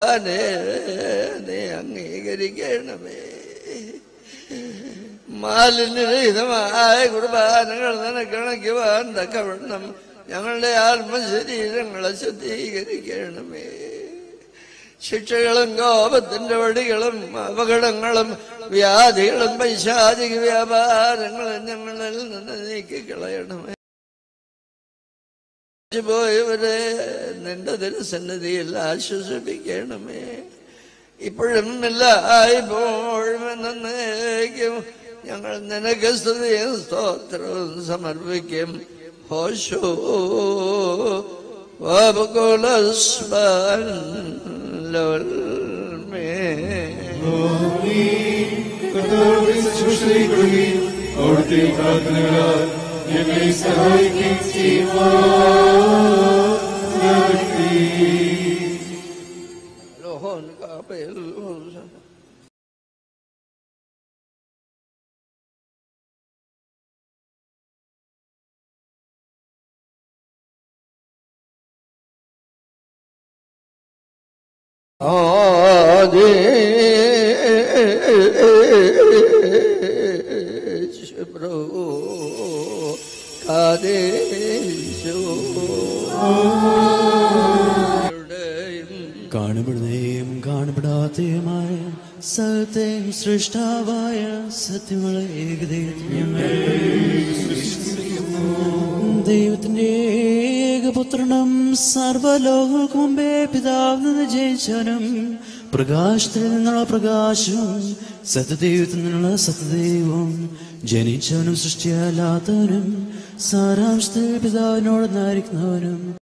അനേ നീ അംഗീകരിക്കണമേ മാലിന്യരഹിതമായ കുർബാനകൾ നിനക്കിണക്കുവാൻ തക്കവണ്ണം ഞങ്ങളുടെ ആത്മശരീരങ്ങളെ ശുദ്ധീകരിക്കണമേ ശിക്ഷകളും കോപത്തിന്റെ വടികളും അപകടങ്ങളും വ്യാധികളും പൈശാചിക വ്യാപാരങ്ങളും ഞങ്ങളിൽ നിന്ന് നീക്കിക്കളയണമേ പോയവരെ നിന്റെ തിരുസന്നിധിയിൽ ആശ്വസിപ്പിക്കണമേ ഇപ്പോഴും എല്ലായ്പ്പോഴും എന്നേക്കും ഞങ്ങൾ നിനക്ക് സ്തുതിയും സ്തോത്രവും സമർപ്പിക്കും ഹോശോ വബകുലസ്ബൻ ലോൽമേ കർത്താവിന്റെ ശുശ്രൂഷയിൽപ്പെടുകയും അവിടുത്തെ പ്രാർത്ഥനകളാൽ ഞങ്ങളെ സഹായിക്കുകയും ചെയ്യുവാനാകട്ടെ. ലോഹോൻ കാപ്പയിൽ ആദേശ പ്രഭു കാദേശോ കാണപ്പെടുന്നതും കാണപ്പെടാത്തതുമായ സത്യം സൃഷ്ടാവായ സത്യങ്ങളെ ഏകദൈവത്തിൽ ഞങ്ങൾ ദൈവത്തിന്റെ ഏകപുത്രനും സർവലോകങ്ങൾക്ക് മുമ്പേ പിതാവിൽ നിന്ന് ജയിച്ചവനും പ്രകാശത്തിൽ നിന്നുള്ള പ്രകാശവും സത്യദൈവത്തിൽ നിന്നുള്ള സത്യദൈവവും ജനിച്ചവനും സൃഷ്ടിയല്ലാത്തവനും സാരാംശത്തിൽ പിതാവിനോട് നായിരിക്കുന്നവനും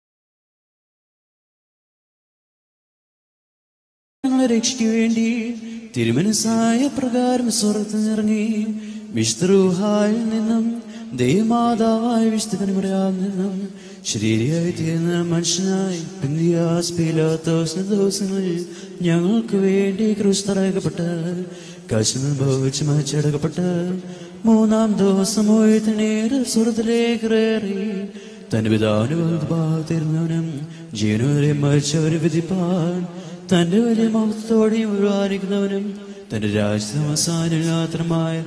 ഞങ്ങളെ രക്ഷിക്കു വേണ്ടി തിരുമനസായ പ്രകാരം സ്വർഗത്തിൽ നിറങ്ങി വിശുദ്ധരൂഹായിൽ നിന്നും ദൈവമാതാവായ വിശുദ്ധപരമരാൽ നിന്നും ശരീരയായി തീർന്ന മനുഷ്യനായി പിന്തിയാസ് പീലാത്തോസ് ദിവസങ്ങളിൽ ഞങ്ങൾക്ക് വേണ്ടി ക്രൂസ്തറയക്കപ്പെട്ട് കശ്മീർ ഭവിച്ച് മരിച്ചടക്കപ്പെട്ട് മൂന്നാം ദിവസം ഉയർത്തിനേറെ സ്വർഗത്തിലേക്ക് കയറി തന്റെ പിതാവിന് ഭാഗത്തിരുന്നവനും ജീവനവരെ മരിച്ചവരെ വിധിപ്പാൻ തന്റെ വലിയ മഹത്വത്തോടെയും ഒരുവാനിക്കുന്നവനും തന്റെ രാജ്യസമസാനയാത്രമായ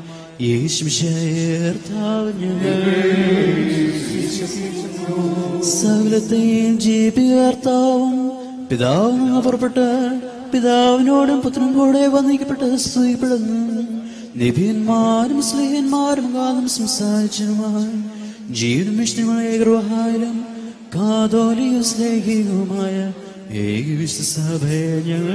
സകലത്തെയും ജീവികർത്താവും പിതാവും പുറപ്പെട്ട് പിതാവിനോടും പുത്രനും കൂടെ വന്നിക്കപ്പെട്ട് സ്തുതിപ്പെടുന്നു നിഭിയന്മാരും സ്ലേഹന്മാരും കാലം സംസാരിച്ചതുമായി ജീവനും വിഷ്ണുമായ ഗൃഹായാലും കാതോലിക സ്നേഹികവുമായ ഏകവിശ്വസഭയെ ഞങ്ങൾ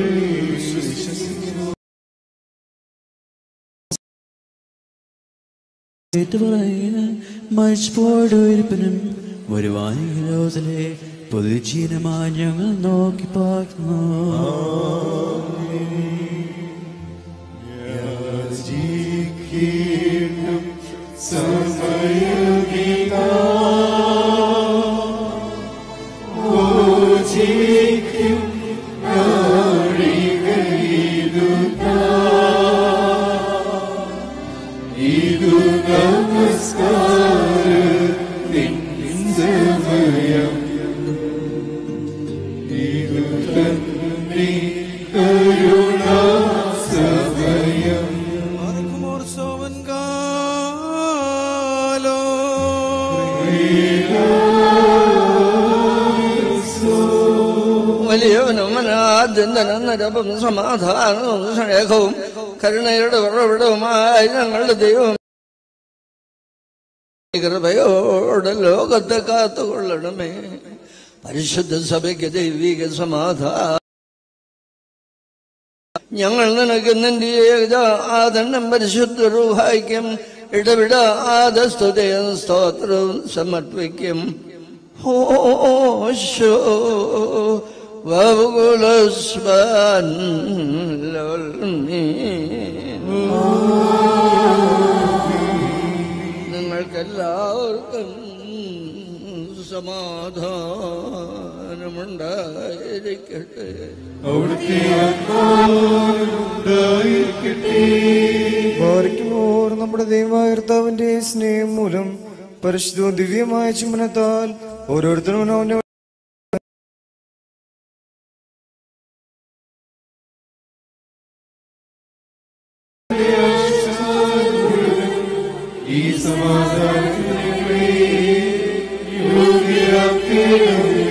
ഏറ്റുപറയുക മരിച്ചുപോയിടുവിരിപ്പിനും വരുവാനിക ലോകത്തിലെ പൊതുജീനമായി ഞങ്ങൾ നോക്കി പാർക്കുന്നു യാചിക്കണം സമയമിതാ. പൂജിക്കും നാഴികയിലുതാ. ഇതു നമസ്കാരത്തിൻ സമയം ഇതു തന്നെ കരുണാ സമയം വലിയവനും അനാദ്യന്തനരപം സമാധാനവും സ്നേഹവും കരുണയുടെ ഉറവിടവുമായ ഞങ്ങളുടെ ദൈവം കൃപയോടെ ലോകത്തെ കാത്തുകൊള്ളണമേ പരിശുദ്ധ സഭയ്ക്ക് ദൈവിക സമാധാനം ഞങ്ങൾ നിനക്ക് നിന്റെ ആദണ്ണം പരിശുദ്ധ റൂഹായിക്കും ഇടവിടാത സ്തുതയും സ്തോത്രവും സമർപ്പിക്കും ഹോശോ വകുലസ്വാൻ നിങ്ങൾക്കെല്ലാവർക്കും സമാധാനമുണ്ടായിരിക്കട്ടെ അവിടുത്തെ ആത്മാവുണ്ടായിരിക്കട്ടെ ഭാരിക്കുമോർ നമ്മുടെ ദൈവമായ കർത്താവിന്റെ സ്നേഹം മൂലം പരിശുദ്ധവും ദിവ്യമായ ചുമനത്താൽ ഓരോരുത്തരും അവന്റെ ഈ സമാധാനത്തിനെ യോഗ്യരാക്കണമേ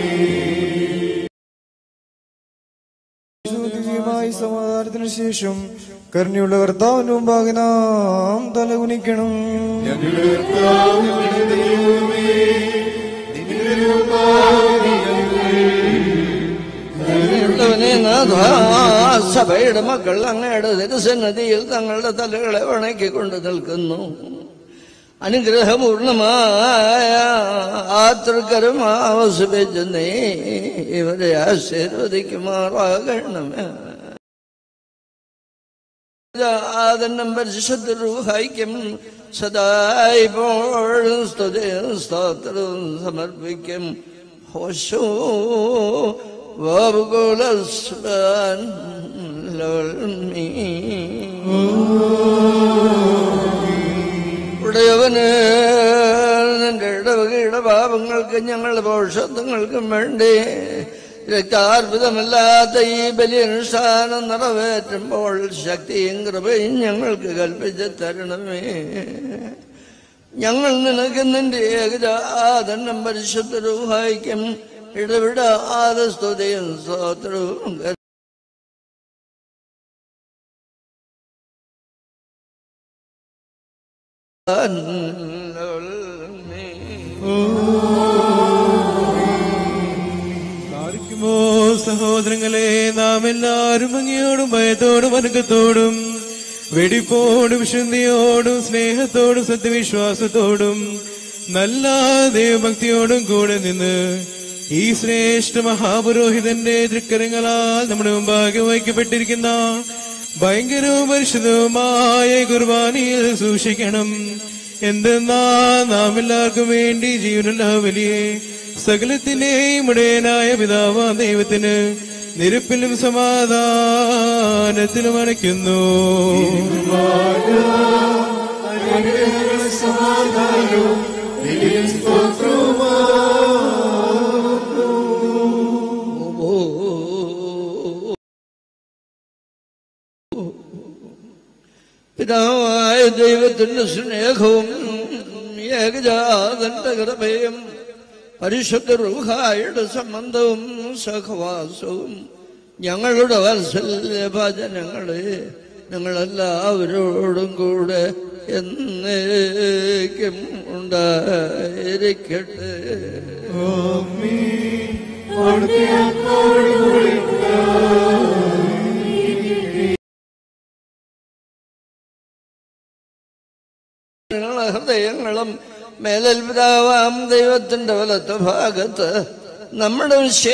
ദിവ്യമായി സമാധാനത്തിന് ശേഷം കരുണയുള്ള കർത്താവിന്റെ മുമ്പാകെ നാം തലകുനിക്കണം ഞങ്ങളുടെ കർത്താവ് ഞങ്ങളുടെ ദൈവമേ, നിന്റെ മുമ്പാകെ ഉള്ളവനെ നാഥ സഭയുടെ മക്കൾ അങ്ങയുടെ തിരുസന്നതിയിൽ തങ്ങളുടെ തലകളെ വണക്കിക്കൊണ്ട് നിൽക്കുന്നു അനുഗ്രഹപൂർണമായ ആ തൃക്കരം ആവസിപ്പിച്ച് നീ ഇവരെ ആശീർവദിക്കുമാറാകണമേ ആദന്നം പരിശുദ്ധ രൂഹായിക്കും സദായിപ്പോഴും സ്തുതിയും സ്തോത്രവും സമർപ്പിക്കും ഹോശോ വാബുകുലസ്വാൻ ഉടയവന് നിന്റെ ഇടവകയുടെ പാപങ്ങൾക്ക് ഞങ്ങളുടെ പൗഷത്വങ്ങൾക്കും വേണ്ടി രക്താർപ്പിതമല്ലാത്ത ഈ ബലിയനുഷ്ഠാനം നിറവേറ്റുമ്പോൾ ശക്തിയും കൃപയും ഞങ്ങൾക്ക് കൽപ്പിച്ച് തരണമേ ഞങ്ങൾ നിനക്ക് നിന്റെ ഏകജാതനം പരിശുദ്ധ രൂഹായിക്കും ഇടവിട ആദസ്തുതയും സ്തോത്രവും പ്രാർത്ഥിക്കുമോ സഹോദരങ്ങളെ നാം എല്ലാവരും ഭംഗിയോടും ഭയത്തോടും വനക്കത്തോടും വെടിപ്പോടും ശുദ്ധിയോടും സ്നേഹത്തോടും സത്യവിശ്വാസത്തോടും നല്ല ദൈവഭക്തിയോടും കൂടെ നിന്ന് ഈ ശ്രേഷ്ഠ മഹാപുരോഹിതന്റെ തൃക്കരങ്ങളാൽ നമ്മുടെ മുമ്പാകെ വഹിക്കപ്പെട്ടിരിക്കുന്ന ഭയങ്കരവും പരിശുദ്ധവുമായ കുർബാനയിൽ സൂക്ഷിക്കണം എന്തെന്നാ നാം എല്ലാവർക്കും വേണ്ടി ജീവനുള്ള വലിയ സകലത്തിന്റെയും ഉടയനായ പിതാവാ ദൈവത്തിന് നിരപ്പിലും സമാധാനത്തിലും അണയ്ക്കുന്നു സമാധാനവും നിന്റെ സ്തോത്രവുമാ പിതാവായ ദൈവത്തിന്റെ സ്നേഹവും ഏകജാതന്റെ കൃപയും പരിശുദ്ധ റുഹായുടെ സംബന്ധവും സഹവാസവും ഞങ്ങളുടെ വാത്സല്യ ഭജനങ്ങളെ ഞങ്ങളെല്ലാവരോടും കൂടെ എന്നേക്കും ഉണ്ടായിരിക്കട്ടെ അവിടുത്തെ ആത്മാവോടുകൂടി ഞങ്ങളെ ഹൃദയങ്ങളും മേലൽ പിതാവാം ദൈവത്തിന്റെ വലത്തെ ഭാഗത്ത് നമ്മുടെ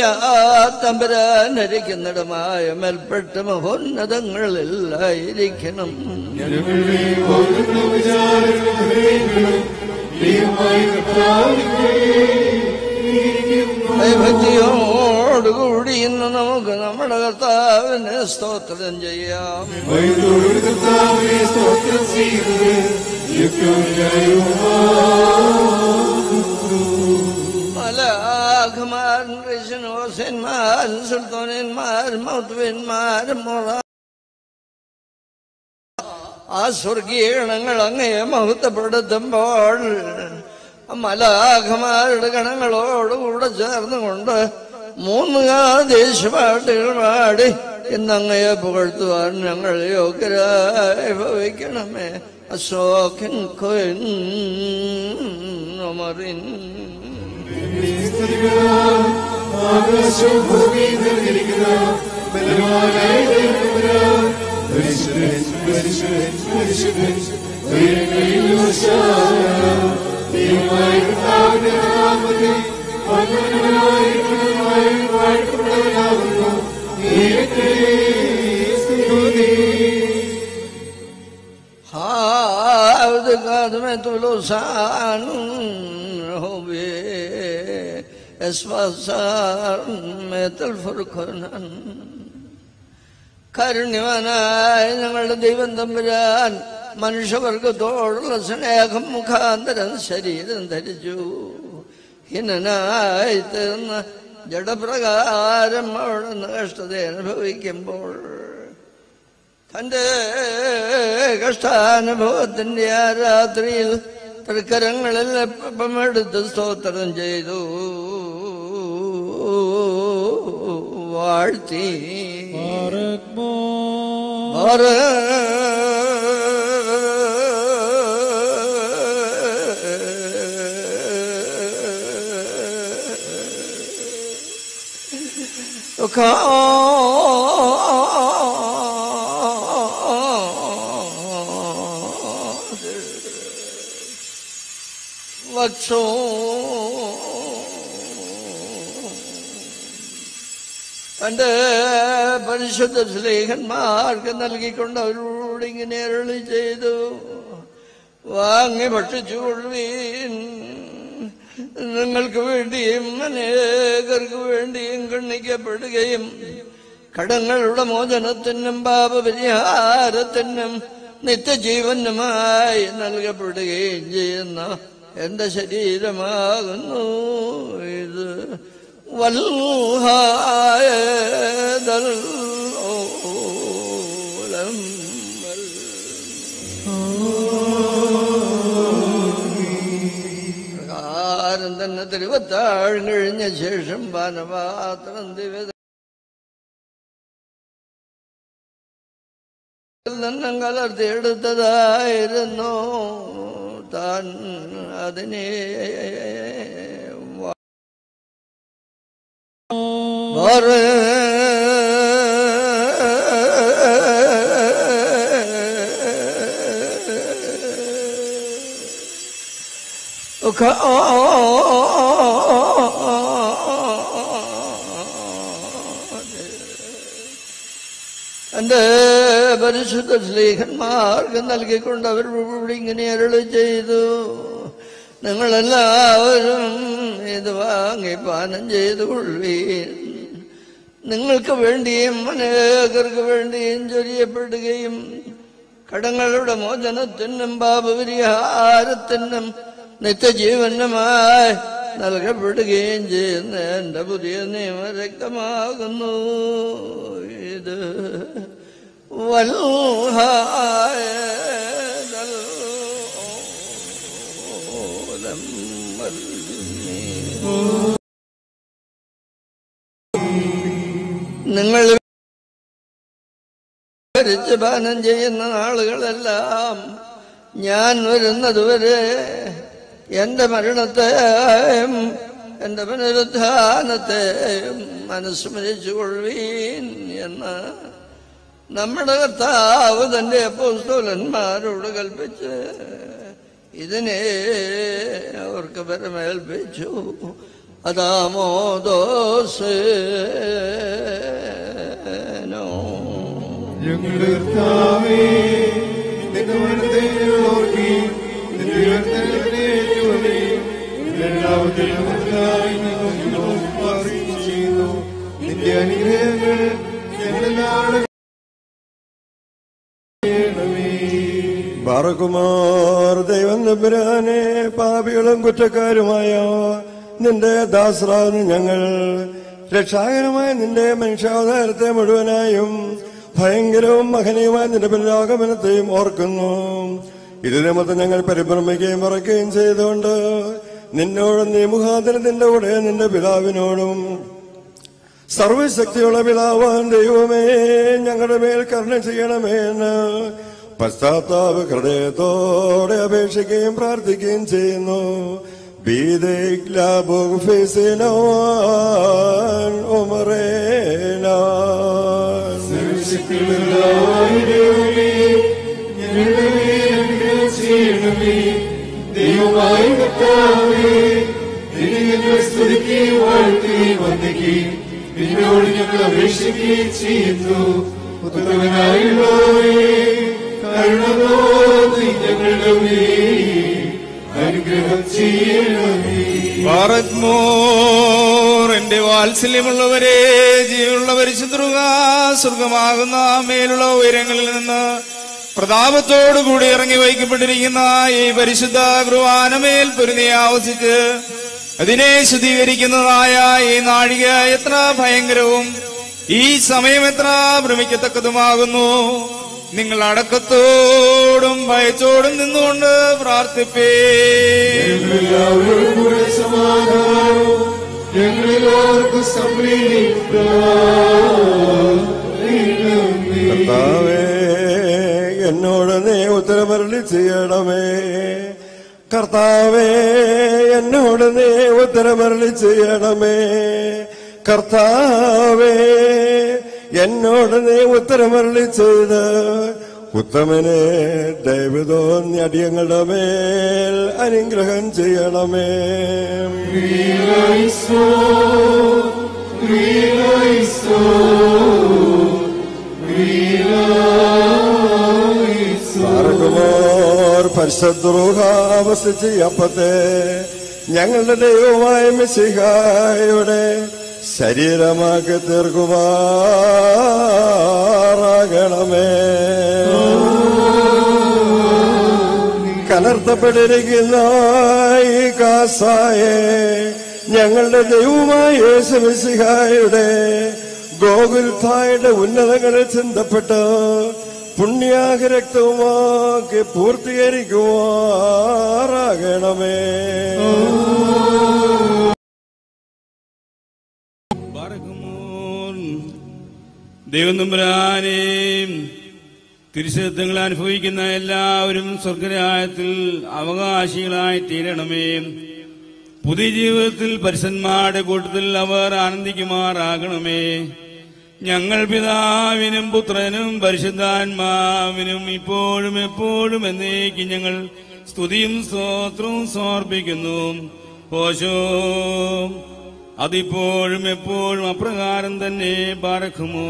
തമ്പരാനിരിക്കുന്നിടമായ മേൽപ്പെട്ട മഹോന്നതങ്ങളിലായിരിക്കണം ഞങ്ങളുടെ ഓരോരോ വിചാരങ്ങളും ഹൃദയങ്ങളും ദൈവമായ കർത്താവിന്റെ ഭയഭക്തിയോടുകൂടി ഇന്ന് നമുക്ക് നമ്മുടെ കർത്താവിനെ സ്തോത്രം ചെയ്യാം ഭയത്തോട് കർത്താവിനെ സ്തോത്രം ചെയ്തത് ഏറ്റവും മലാഖമാരൻ ഋഷനോസന്മാരും സുൽത്താനന്മാരും മൗത്വന്മാരും മുറ ആ സ്വർഗീയഗണങ്ങൾ അങ്ങയെ മഹത്വപ്പെടുത്തുമ്പോൾ മലാഖമാരുടെ ഗണങ്ങളോടുകൂടെ ചേർന്നുകൊണ്ട് മൂന്ന് ദേശപാട്ടുകൾ പാടി ഇന്നങ്ങയെ പുകഴ്ത്തുവാൻ ഞങ്ങൾ യോഗ്യരായി ഭവിക്കണമേ അശോകൻ കൊയൻ ഒമറിൻ ആകാശവും ഭൂമിയും നിറഞ്ഞിരിക്കുന്ന ബലവാനായ ദൈവപുരാൻ പരിശുദ്ധൻ പരിശുദ്ധൻ പരിശുദ്ധൻ ഉയരങ്ങളിൽ ഹോശാന. ദൈവമായ കർത്താവിന്റെ നാമത്തിൽ വന്നവനായിരിക്കുന്നവനായ വാഴ്ത്തപ്പെട്ടവനാകുന്നു ദൈവത്തെ സ്തുതി عبد قادمة لسان هو اسفصار ميت الفرقنان കാരുണ്യവാനായ ഞങ്ങളുടെ ദൈവം തമ്പുരാൻ മനുഷ്യവർഗത്തോടുള്ള സ്നേഹം മുഖാന്തരം ശരീരം ധരിച്ചു ഹിനനായി തീർന്ന ജഡപ്രകാരം അവിടുന്ന് കഷ്ടത അനുഭവിക്കുമ്പോൾ തന്റെ കഷ്ടാനുഭവത്തിന്റെ ആ രാത്രിയിൽ തൃക്കരങ്ങളിൽ എടുത്ത് സ്തോത്രം ചെയ്തു വാഴ്ത്തി വക്ഷോ തന്റെ പരിശുദ്ധ സ്നേഹന്മാർക്ക് നൽകിക്കൊണ്ട് അവരോട് ഇങ്ങനെ അരുളി ചെയ്തു വാങ്ങി ഭക്ഷിച്ചുകൊള്ളുവീൻ നിങ്ങൾക്ക് വേണ്ടിയും അനേകർക്ക് വേണ്ടിയും കണ്ണിക്കപ്പെടുകയും കടങ്ങളുടെ മോചനത്തിനും പാപപരിഹാരത്തിനും നിത്യജീവനുമായി നൽകപ്പെടുകയും ചെയ്യുന്ന എന്റെ ശരീരമാകുന്നു ഇത് വൽഹായതൽ ഓലം പ്രകാരം തന്നെ തിരുവത്താഴ് കഴിഞ്ഞ ശേഷം പാനപാത്രം ദിവ നിന്നും കലർത്തിയെടുത്തതായിരുന്നു താൻ അതിനെ എന്റെ പരിശുദ്ധ സ്നേഹന്മാർക്ക് നൽകിക്കൊണ്ട് അവരോട് ഇങ്ങനെ അരുളി ചെയ്തു നിങ്ങളെല്ലാവരും ഇത് വാങ്ങി പാനം ചെയ്തു കൊള്ളുവീൻ നിങ്ങൾക്ക് വേണ്ടിയും അനേകർക്ക് വേണ്ടിയും ചൊരിയപ്പെടുകയും കടങ്ങളുടെ മോചനത്തിനും പാപപരിഹാരത്തിനും നിത്യജീവനുമായി നൽകപ്പെടുകയും ചെയ്യുന്ന എന്റെ പുതിയ നിയമരക്തമാകുന്നു ഇത് വൽഹായം നിങ്ങൾ ധരിച്ച് പാനം ചെയ്യുന്ന നാളുകളെല്ലാം ഞാൻ വരുന്നതുവരെ എന്റെ മരണത്തെയും എന്റെ പുനരുദ്ധാനത്തെയും അനുസ്മരിച്ചു കൊള്ളുവീൻ എന്ന് നമ്മുടെ കർത്താവ് തന്റെ അപ്പോസ്തോലന്മാരോട് കൽപ്പിച്ച് ഇതിനെ അവർക്ക് പരമേൽപ്പിച്ചു അതാമോദോസേനോ ഞങ്ങളുടെ കർത്താവേ, നിന്റെ മരണത്തെ ഓർക്കി, നിന്റെ ഉയർത്തെഴുന്നേൽപ്പിനെ ഏറ്റുപറഞ്ഞ്, രണ്ടാമത്തെ മുതലായി ഞങ്ങൾ നിന്നോട് പ്രാർത്ഥന ചെയ്യുന്നു. നിന്റെ അനുഗ്രഹങ്ങൾ ഞങ്ങളെല്ലാവരും ചെയ്യണമേ. ബാറകുമാർ ദൈവം നമ്പുരാനെ പാപികളും കുറ്റക്കാരുമായ നിന്റെ ദാസറാകുന്ന ഞങ്ങൾ രക്ഷാകരമായ നിന്റെ മനുഷ്യാവതാരത്തെ മുഴുവനായും ഭയങ്കരവും മഹനീയമായ നിന്റെ പുനരാഗമനത്തെയും ഓർക്കുന്നു ഇത് നിമിത്തം ഞങ്ങൾ പരിഭ്രമിക്കുകയും മറക്കുകയും ചെയ്തുകൊണ്ട് നിന്നോടും നീ മുഖാന്തരം നിന്റെ കൂടെ നിന്റെ പിതാവിനോടും സർവശക്തിയുള്ള പിതാവാൻ ദൈവമേ ഞങ്ങളുടെ മേൽ കരുണ ചെയ്യണമേ എന്ന് പശ്ചാത്താപ ഹൃദയത്തോടെ അപേക്ഷിക്കുകയും പ്രാർത്ഥിക്കുകയും ചെയ്യുന്നു സർവശക്തിയുള്ളവനായ ദൈവമേ, ഞങ്ങളുടെ മേൽ അനുഗ്രഹം ചെയ്യണമേ. ദൈവമായ കർത്താവേ, നിന്നെ ഞങ്ങൾ സ്തുതിക്കുകയും വാഴ്ത്തുകയും വന്ദിക്കുകയും നിന്നോട് ഞങ്ങൾ അപേക്ഷിക്കുകയും ചെയ്യുന്നു ഉത്തമനായുള്ളവേ കരുണ തോന്നി ഞങ്ങളുടെ മേൽ അനുഗ്രഹം ചെയ്യണമേ പാറത്മോർ എന്റെ വാത്സല്യമുള്ളവരെ ജീവനുള്ള പരിശുദ്ധ സ്വർഗമാകുന്ന മേലുള്ള ഉയരങ്ങളിൽ നിന്ന് പ്രതാപത്തോടുകൂടി ഇറങ്ങി വയ്ക്കപ്പെട്ടിരിക്കുന്ന ഈ പരിശുദ്ധ കുർബാനമേൽ പൊരുതി ആവസിച്ച് അതിനെ ശുദ്ധീകരിക്കുന്നതായ ഈ നാഴിക എത്ര ഭയങ്കരവും ഈ സമയം എത്ര ഭ്രമിക്കത്തക്കതുമാകുന്നു നിങ്ങൾ അടക്കത്തോടും ഭയത്തോടും നിന്നുകൊണ്ട് പ്രാർത്ഥിപ്പേ എല്ലാവരോടും കൂടെ സമാധാനവും ഞങ്ങളെല്ലാവർക്കും സംപ്രീണിക്കണമേ കർത്താവേ എന്നോട് നീ ഉത്തരമരളി ചെയ്യണമേ കർത്താവേ എന്നോട് നീ ഉത്തരമരളി ചെയ്യണമേ കർത്താവേ എന്നോട് നീ ഉത്തരമരളി ചെയ്ത് ഉത്തമനെ ദൈവതോന്നി അടിയങ്ങളുടെ മേൽ അനുഗ്രഹം ചെയ്യണമേ Riso, riso, riso. പാറകുമോർ പരിശുദ്രൂഹ വസിച്ച് അപ്പത്തെ ഞങ്ങളുടെ ദൈവമായ മിശിഹായുടെ ശരീരമാക്കി തീർക്കുമാറാകണമേ കലർത്തപ്പെട്ടിരിക്കുന്ന ഈ കാസായെ ഞങ്ങളുടെ ദൈവമായ യേശു മിശിഹായുടെ ഗോകുൽഥായുടെ ഉന്നതങ്ങളിൽ ചിന്തപ്പെട്ട് പുണ്യാഹ രക്തവുമാക്കി പൂർത്തീകരിക്കുമാറാകണമേ ബാറക്കുമോൻ. ദൈവം തമ്പുരാനെയും തിരുശബ്ദങ്ങൾ അനുഭവിക്കുന്ന എല്ലാവരും സ്വർഗരായത്തിൽ അവകാശികളായി തീരണമേ പുതിയ ജീവിതത്തിൽ പരിസന്മാരുടെ കൂട്ടത്തിൽ അവർ ആനന്ദിക്കുമാറാകണമേ ഞങ്ങൾ പിതാവിനും പുത്രനും പരിശുദ്ധാത്മാവിനും ഇപ്പോഴും എപ്പോഴും എന്നേക്കും ഞങ്ങൾ സ്തുതിയും സ്തോത്രവും സമർപ്പിക്കുന്നു ഓശോ അതിപ്പോഴും എപ്പോഴും അപ്രകാരം തന്നെ പാറക്കുമോ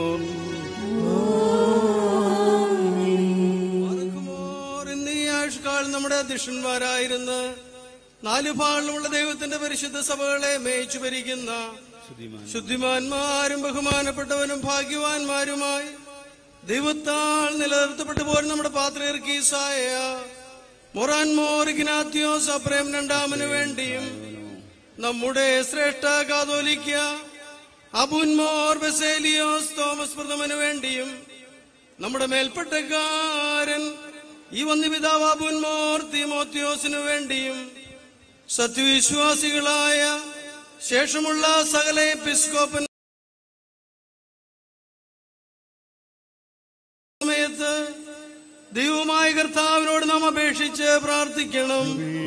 പാർക്കുമോർ ഇന്ന് ഈ ആഴ്ചക്കാൾ നമ്മുടെ അധ്യക്ഷന്മാരായിരുന്ന് നാലു ഭാഗങ്ങളുള്ള ദൈവത്തിന്റെ പരിശുദ്ധ സഭകളെ മേയിച്ചു ഭരിക്കുന്ന ശുദ്ധിമാന്മാരും ബഹുമാനപ്പെട്ടവനും ഭാഗ്യവാന്മാരുമായി ദൈവത്താൽ നിലനിർത്തപ്പെട്ടു പോരും നമ്മുടെ പാത്രീർക്കീസായ മൊറാൻ മോർ ഇഗ്നാത്യോസ് അപ്രേം രണ്ടാമന് വേണ്ടിയും നമ്മുടെ ശ്രേഷ്ഠ കാതോലിക്ക അബുൻമോർ ബസേലിയോസ് തോമസ് പ്രഥമന് വേണ്ടിയും നമ്മുടെ മേൽപ്പെട്ടക്കാരൻ ഈ വന്യപിതാവ് അബുൻമോർ തീമോത്യോസിനു വേണ്ടിയും സത്യവിശ്വാസികളായ ശേഷമുള്ള സകല എപ്പിസ്കോപ്പൻ സമയത്ത് ദൈവമായ കർത്താവിനോട് നാം അപേക്ഷിച്ച് പ്രാർത്ഥിക്കണം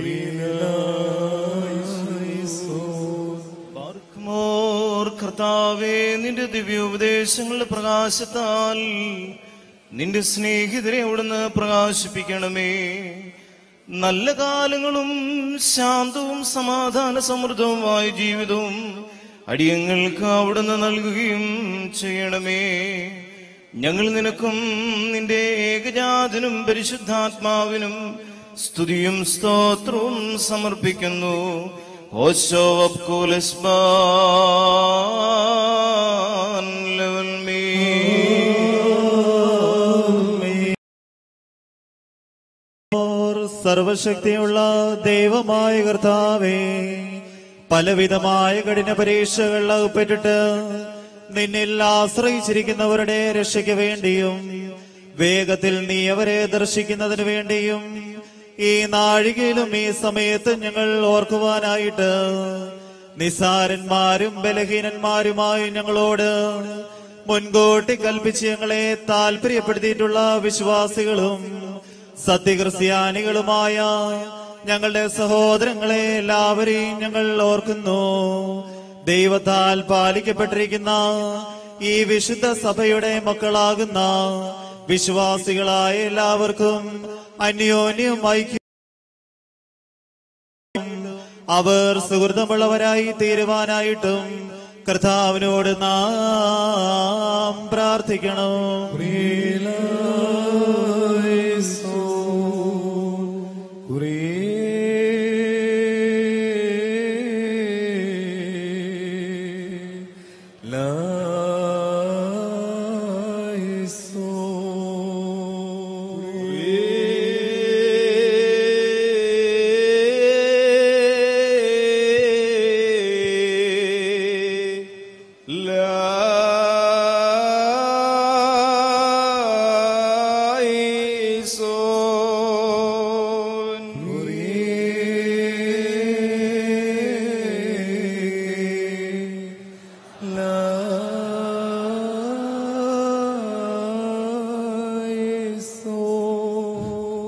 പാർക്കുമോർ കർത്താവേ നിന്റെ ദിവ്യോപദേശങ്ങളുടെ പ്രകാശത്താൽ നിന്റെ സ്നേഹിതരെ അവിടുന്ന് പ്രകാശിപ്പിക്കണമേ നല്ല കാലങ്ങളും ശാന്തവും സമാധാന സമൃദ്ധവുമായ ജീവിതവും അടിയങ്ങൾക്ക് അവിടുന്ന് നൽകുകയും ചെയ്യണമേ ഞങ്ങൾ നിനക്കും നിന്റെ ഏകജാതനും പരിശുദ്ധാത്മാവിനും സ്തുതിയും സ്തോത്രവും സമർപ്പിക്കുന്നു ഓശോ അബ്കുലസ്ബാൻ ലെവൽ മീ ഓർ സർവശക്തിയുള്ള ദൈവമായ കർത്താവേ പലവിധമായ കഠിന പരീക്ഷകൾ അകപ്പെട്ടിട്ട് നിന്നിൽ ആശ്രയിച്ചിരിക്കുന്നവരുടെ രക്ഷയ്ക്ക് വേണ്ടിയും വേഗത്തിൽ നീ അവരെ ദർശിക്കുന്നതിന് വേണ്ടിയും ഈ നാഴികയിലും ഈ സമയത്ത് ഞങ്ങൾ ഓർക്കുവാനായിട്ട് നിസാരന്മാരും ബലഹീനന്മാരുമായി ഞങ്ങളോട് മുൻകൂട്ടി കൽപ്പിച്ച് ഞങ്ങളെ താല്പര്യപ്പെടുത്തിയിട്ടുള്ള വിശ്വാസികളും സത്യക്രിസ്ത്യാനികളുമായ ഞങ്ങളുടെ സഹോദരങ്ങളെ എല്ലാവരെയും ഞങ്ങൾ ഓർക്കുന്നു ദൈവത്താൽ പാലിക്കപ്പെട്ടിരിക്കുന്ന ഈ വിശുദ്ധ സഭയുടെ മക്കളാകുന്ന വിശ്വാസികളായ എല്ലാവർക്കും അന്യോന്യം ഐക്യം അവർ സുഹൃതമുള്ളവരായി തീരുവാനായിട്ടും കർത്താവിനോട് നാം പ്രാർത്ഥിക്കണം La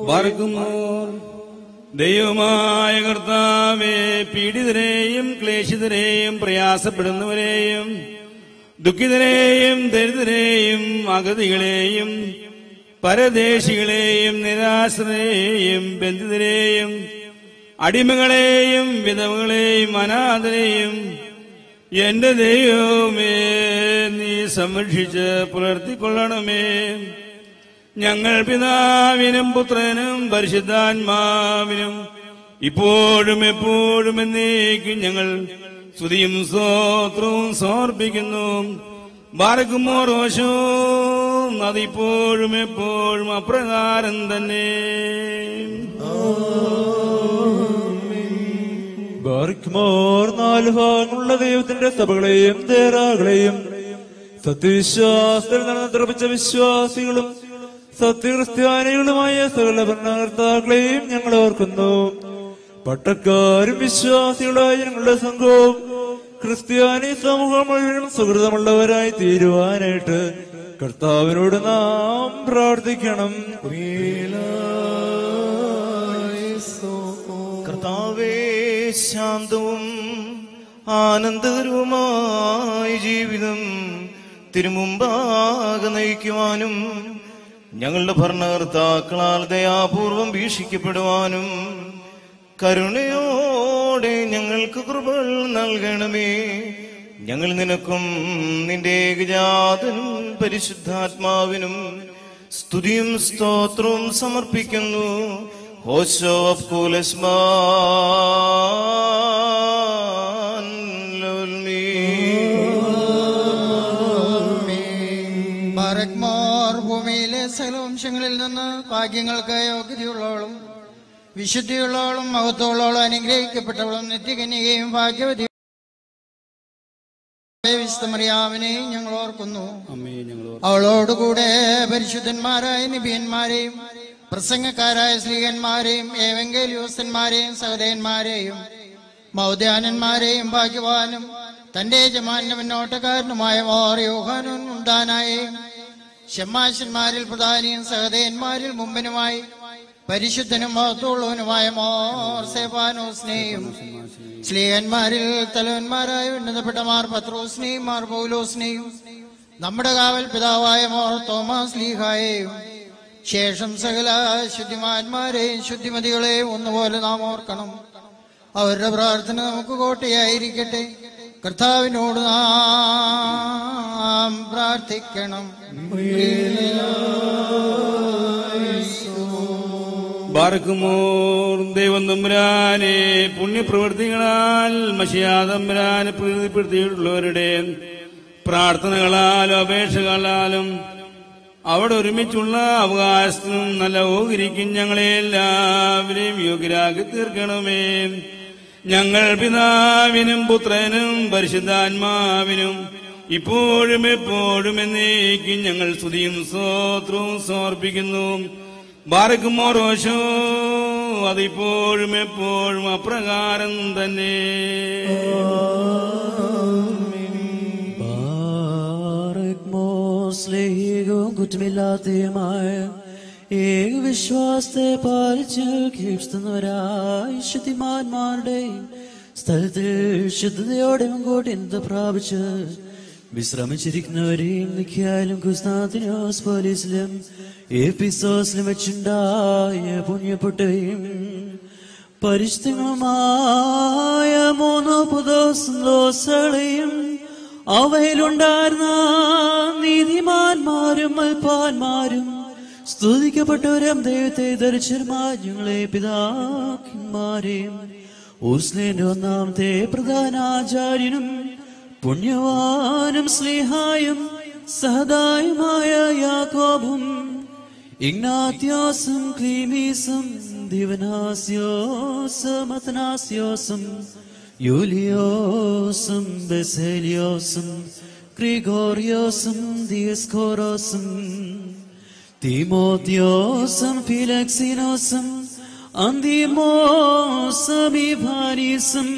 പാർക്കുമോർ ദൈവമായ കർത്താവെ പീഡിതരെയും ക്ലേശിതരെയും പ്രയാസപ്പെടുന്നവരെയും ദുഃഖിതരെയും ദരിദ്രരെയും അഗതികളെയും പരദേശികളെയും നിരാശ്രയെയും ബന്ധിതരെയും അടിമകളെയും വിധവകളെയും അനാഥരെയും എന്റെ ദൈവമേ നീ സംരക്ഷിച്ച് പുലർത്തിക്കൊള്ളണമേ ഞങ്ങൾ പിതാവിനും പുത്രനും പരിശുദ്ധാത്മാവിനും ഇപ്പോഴും എപ്പോഴും എന്നേക്കും ഞങ്ങൾ സ്തുതിയും സ്തോത്രവും സമർപ്പിക്കുന്നു ബാരക്കുമോ റോശോ അതിപ്പോഴും എപ്പോഴും അപ്രകാരം തന്നെ ബാർക്കുമോർ നാല് ഭാഗങ്ങളുള്ള ദൈവത്തിന്റെ സഭകളെയും ദേറാകളെയും സത്യവിശ്വാസത്തിൽ നടന്ന് നിർമ്മിച്ച വിശ്വാസികളും സത്യക്രിസ്ത്യാനികളുമായ സകല ഭരണകർത്താക്കളെയും ഞങ്ങൾ ഓർക്കുന്നു പട്ടക്കാരും വിശ്വാസികളായ ഞങ്ങളുടെ സംഘവും ക്രിസ്ത്യാനി സമൂഹം മുഴുവനും സുഹൃതമുള്ളവരായി തീരുവാനായിട്ട് കർത്താവിനോട് നാം പ്രാർത്ഥിക്കണം കർത്താവേ ശാന്തവും ആനന്ദകരവുമായ ജീവിതം തിരുമുമ്പാകെ നയിക്കുവാനും ഞങ്ങളുടെ ഭരണകർത്താക്കളാൽ ദയാപൂർവം വീക്ഷിക്കപ്പെടുവാനും കരുണയോടെ ഞങ്ങൾക്ക് കൃപകൾ നൽകണമേ ഞങ്ങൾ നിനക്കും നിന്റെ ഏകജാതൻ പരിശുദ്ധാത്മാവിനും സ്തുതിയും സ്തോത്രവും സമർപ്പിക്കുന്നു ഹോശോ ഓഫ് ബാരക്മാർ ഭൂമിയിലെ സകലവംശങ്ങളിൽ നിന്ന് ഭാഗ്യങ്ങൾക്ക് യോഗ്യതയുള്ളവളും വിശുദ്ധിയുള്ളവളും മഹത്വമുള്ളവളും അനുഗ്രഹിക്കപ്പെട്ടവളും നിത്യകന്യകയും ഭാഗ്യവതി വിശുദ്ധമറിയാവിനെയും ഞങ്ങൾ ഓർക്കുന്നു അവളോടുകൂടെ പരിശുദ്ധന്മാരായ നിബിയന്മാരെയും പ്രസംഗക്കാരായ സ്ത്രീകന്മാരെയും ഏവങ്കേലിയോസ്തന്മാരെയും സഹോദയന്മാരെയും മൗദ്യാനന്മാരെയും ഭാഗ്യവാനും തന്റെ യജമാന്റെ മുന്നോട്ടക്കാരനുമായ മോർ യോഹാനും ഉണ്ടാനായെയും ഷമ്മാശന്മാരിൽ പ്രധാനിയും സഹതയന്മാരിൽ മുമ്പിനുമായി പരിശുദ്ധനും മഹത്വമുള്ളവനുമായ മോർ സേഫാനോസിനെയും സ്ലീഹന്മാരിൽ തലവന്മാരായ ഉന്നതപ്പെട്ട മാർ പത്രോസിനെയും മാർ പൗലോസിനെയും നമ്മുടെ കാവൽ പിതാവായ മോർ തോമാസ് ലീഹായെയും ശേഷം സകല ശുദ്ധിമാന്മാരെയും ശുദ്ധിമതികളെയും ഒന്നുപോലെ നാം ഓർക്കണം അവരുടെ പ്രാർത്ഥന നമുക്ക് കോട്ടയായിരിക്കട്ടെ കർത്താവിനോട് നാം പ്രാർത്ഥിക്കണം ബാർക്കുമോർ ദൈവം തമ്പുരാനെ പുണ്യപ്രവൃത്തികളാൽ മഷിയാതമ്പുരാനെ പ്രീതിപ്പെടുത്തിയിട്ടുള്ളവരുടെ പ്രാർത്ഥനകളാലും അപേക്ഷകളാലും അവിടെ ഒരുമിച്ചുള്ള അവകാശത്തിനും നല്ല ഓഹരിക്കും ഞങ്ങളെ എല്ലാവരെയും യോഗ്യരാക്കി തീർക്കണമേ ഞങ്ങൾ പിതാവിനും പുത്രനും പരിശുദ്ധാത്മാവിനും ഇപ്പോഴും എപ്പോഴും എന്നേക്കും ഞങ്ങൾ സ്തുതിയും സ്തോത്രവും സമർപ്പിക്കുന്നു ബാറക്കുമോറോശോ അതിപ്പോഴും എപ്പോഴും അപ്രകാരം തന്നെ സ്ലേഹവും കുറ്റമില്ലാത്തതുമായ ഏക വിശ്വാസത്തെ പാലിച്ച് കീഴ്ത്തുന്നവരായി ശുദ്ധിമാന്മാരുടെയും സ്ഥലത്തിൽ ശുദ്ധതയോടെ മുൻകൂട്ടി എന്ത് പ്രാപിച്ച് വിശ്രമിച്ചിരിക്കുന്നവരെയും നിഖ്യാലും കുസ്താത്തിനോസ് പോലീസിലും എപ്പിസോസിലും വെച്ചുണ്ടായ പുണ്യപ്പെട്ടവയും പരിശുദ്ധങ്ങളുമായ മൂന്ന് പുതോസങ്ങളെയും അവയിലുണ്ടായിരുന്ന നീതിമാന്മാരും അൽപ്പാന്മാരും സ്തുതിക്കപ്പെട്ടവരും ദൈവത്തെ ധരിച്ചരുമായ ഞങ്ങളെ പിതാക്കന്മാരെയും ഊസ്ലിന്റെ ഒന്നാമത്തെ പ്രധാനാചാര്യനും പുണ്യവാനും സ്നേഹായും സഹദായുമായ യാക്കോബും ഇഗ്നാത്യോസും ക്ലീമീസും ദിവനാസ്യോസും അത്തനാസ്യോസും യൂലിയോസും ബെസേലിയോസും ഗ്രിഗോറിയോസും ദിയസ്കോറോസും തീമോത്യോസും ഫിലക്സിനോസും അന്തിമോസും ഇഭാനീസും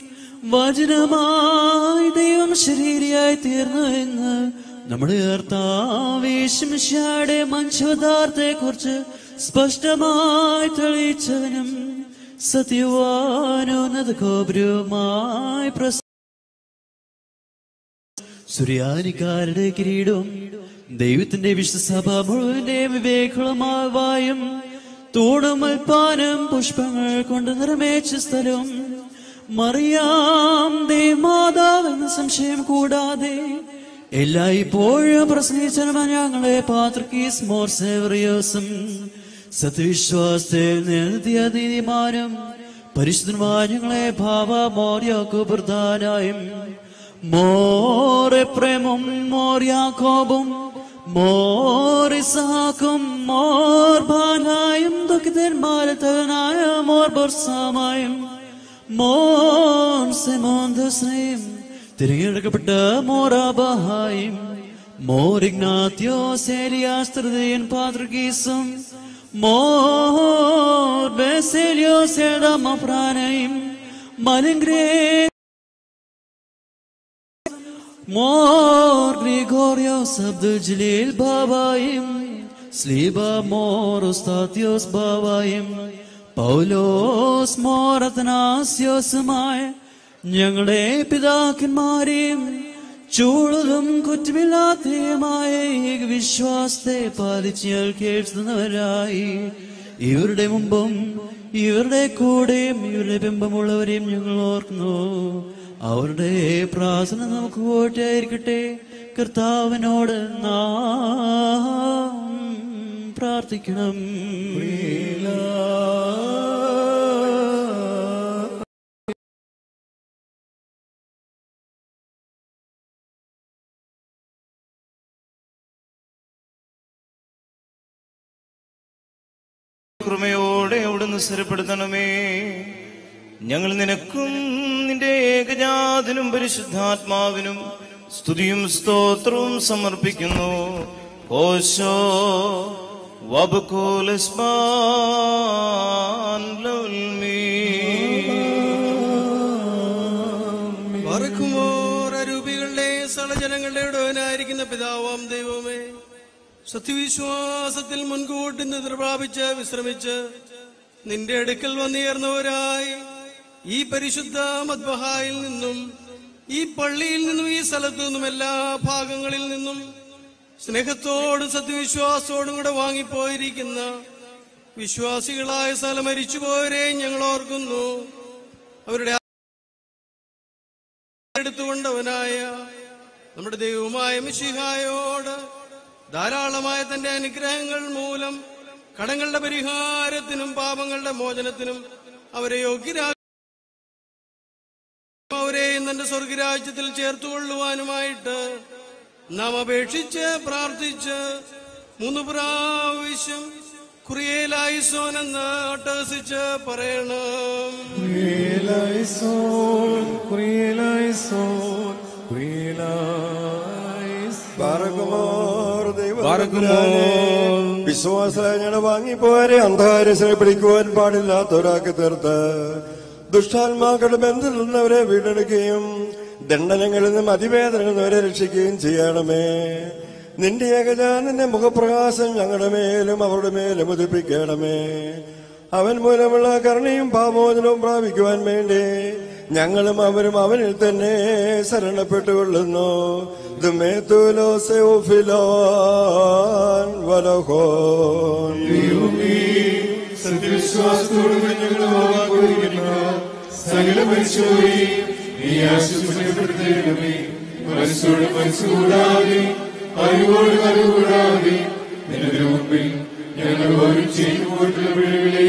വചനമായി ദൈവം ശരീരിയായി തീർന്നു എന്ന് നമ്മുടെ കർത്താവേശുമിശായുടെ മനുഷ്യപദാർത്ഥത്തെ കുറിച്ച് സ്പഷ്ടമായി തെളിയിച്ചവനും സത്യവാനോന്നത ഗോപുരവുമായി പ്രസ സുര്യാനിക്കാരുടെ കിരീടവും ദൈവത്തിന്റെ വിശ്വസഭ മുഴുവന്റെയും വിവേകങ്ങളുമായ വായും തൂണും അൽപ്പാനും പുഷ്പങ്ങൾ കൊണ്ട് നിറമേച്ച സ്ഥലവും മറിയാം ദേവമാതാവ് എന്ന സംശയം കൂടാതെ എല്ലായ്പ്പോഴും പ്രസംഗിച്ച ഞങ്ങളെ പാത്രക്കീസ് മോർ സേവറിയോസും സത്യവിശ്വാസത്തിൽ നിർത്തിയ നീതിമാനും പരിശുദ്ധമായ ഞങ്ങളെ ഭാവ മോര്യാക്കു പ്രധാനായും മോറെ പ്രേമം മോർ യാക്കോബും മോർ ഇസാക്കും മോർ ബാലായും ദുഃഖിതന്മാരത്തവനായ മോർ ബർസാമായും മോർ സെമോന്തസ്നയും തിരഞ്ഞെടുക്കപ്പെട്ട മോറാബഹായും മോർ ഇഗ്നാത്യോ സേലിയാസ്തൃതയൻ പാത്രകീസും മോർ ബെസേലിയോ സേഡമപ്രാനയും മലങ്ക്രേ മോർ ഗ്രിഗോറിയോസ് അബ്ദുൽ ജലീൽ ബാബായും സ്ലീബ മോർ ഉസ്താത്യോസ് ബാബായും പൗലോസ് മോർ അത്തനാസ്യോസുമായ ഞങ്ങളുടെ പിതാക്കന്മാരെയും ചൂളതും കുറ്റമില്ലാത്തയുമായ ഏക വിശ്വാസത്തെ പാലിച്ച് കേൾക്കുന്നവരായി ഇവരുടെ മുമ്പും ഇവരുടെ കൂടെയും ഇവരുടെ ബിംബമുള്ളവരെയും ഞങ്ങൾ ഓർക്കുന്നു അവരുടെ പ്രാർത്ഥന നമുക്ക് ഓട്ടായിരിക്കട്ടെ കർത്താവിനോട് നാം പ്രാർത്ഥിക്കണം കൃപയോടെ അവിടുന്ന് സ്ഥിരപ്പെടുത്തണമേ ഞങ്ങൾ നിനക്കും നിന്റെ ഏകജാതനും പരിശുദ്ധാത്മാവിനും സ്തുതിയും സ്തോത്രവും സമർപ്പിക്കുന്നു ഓശോ വറക്കുമോർ അരൂപികളുടെ സളജനങ്ങളുടെ ഉടവനായിരിക്കുന്ന പിതാവാം ദൈവമേ സത്യവിശ്വാസത്തിൽ മുൻകൂട്ടി നിദ്ര പ്രാപിച്ച് വിശ്രമിച്ച് നിന്റെ അടുക്കൽ വന്നുയർന്നവരായി ഈ പരിശുദ്ധ മദ്ബഹായിൽ നിന്നും ഈ പള്ളിയിൽ നിന്നും ഈ സ്ഥലത്തു നിന്നും എല്ലാ ഭാഗങ്ങളിൽ നിന്നും സ്നേഹത്തോടും സത്യവിശ്വാസത്തോടും കൂടെ വാങ്ങിപ്പോയിരിക്കുന്ന വിശ്വാസികളായ സ്ഥലം മരിച്ചുപോയവരെ ഞങ്ങൾ ഓർക്കുന്നു അവരുടെ എടുത്തുകൊണ്ടവനായ നമ്മുടെ ദൈവമായ മിശിഹായോട് ധാരാളമായ തന്റെ അനുഗ്രഹങ്ങൾ മൂലം കടങ്ങളുടെ പരിഹാരത്തിനും പാപങ്ങളുടെ മോചനത്തിനും അവരെ യോഗ്യരാ അവരെയും തന്റെ സ്വർഗരാജ്യത്തിൽ ചേർത്തുകൊള്ളുവാനുമായിട്ട് നാം അപേക്ഷിച്ച് പ്രാർത്ഥിച്ച് മൂന്ന് പ്രാവശ്യം കുറിയേലായിസോൻ എന്ന് അട്ടഹസിച്ച് പറയണം കുറിയലായിസോൻ, കുറിയലായിസോൻ, കുറിയലായിസോൻ. ബാറക്കുമോർ ദൈവതമ്പുരാനെ, വിശ്വാസങ്ങൾ വാങ്ങിപ്പോരെ അന്ധകാരസിനെ പിടിക്കുവാൻ പാടില്ലാത്തവരാക്കി തീർത്ത് ദുഷ്ടാത്മാക്കളുടെ ബന്ധത്തിൽ നിന്നവരെ വീണ്ടെടുക്കുകയും ദണ്ഡനങ്ങളിൽ നിന്നും അതിവേദനകളിൽ നിന്നവരെ രക്ഷിക്കുകയും ചെയ്യണമേ നിന്റെ ഏകജാനന്റെ മുഖപ്രകാശം ഞങ്ങളുടെ മേലും അവരുടെ മേലും ഉദിപ്പിക്കണമേ അവൻ മൂലമുള്ള കരുണയും പാമോചനവും പ്രാപിക്കുവാൻ വേണ്ടി ഞങ്ങളും അവരും അവനിൽ തന്നെ ശരണപ്പെട്ടുകൊള്ളുന്നു സത്യവിശ്വാസത്തോടുകൂടി ഞങ്ങൾ വാങ്ങിപ്പോയിരിക്കുന്ന സകല മനുഷ്യരെയും നീ ആശ്വസിക്കപ്പെടുത്തണമേ മനസ്സോട് മനസ്സുകൂടാതെ അറിവോട് അറിവുകൂടാതെ നിന്റെ മുമ്പിൽ ഞങ്ങൾ ഓരോ ചെയ്തു പോയിട്ടുള്ള പിഴകളെ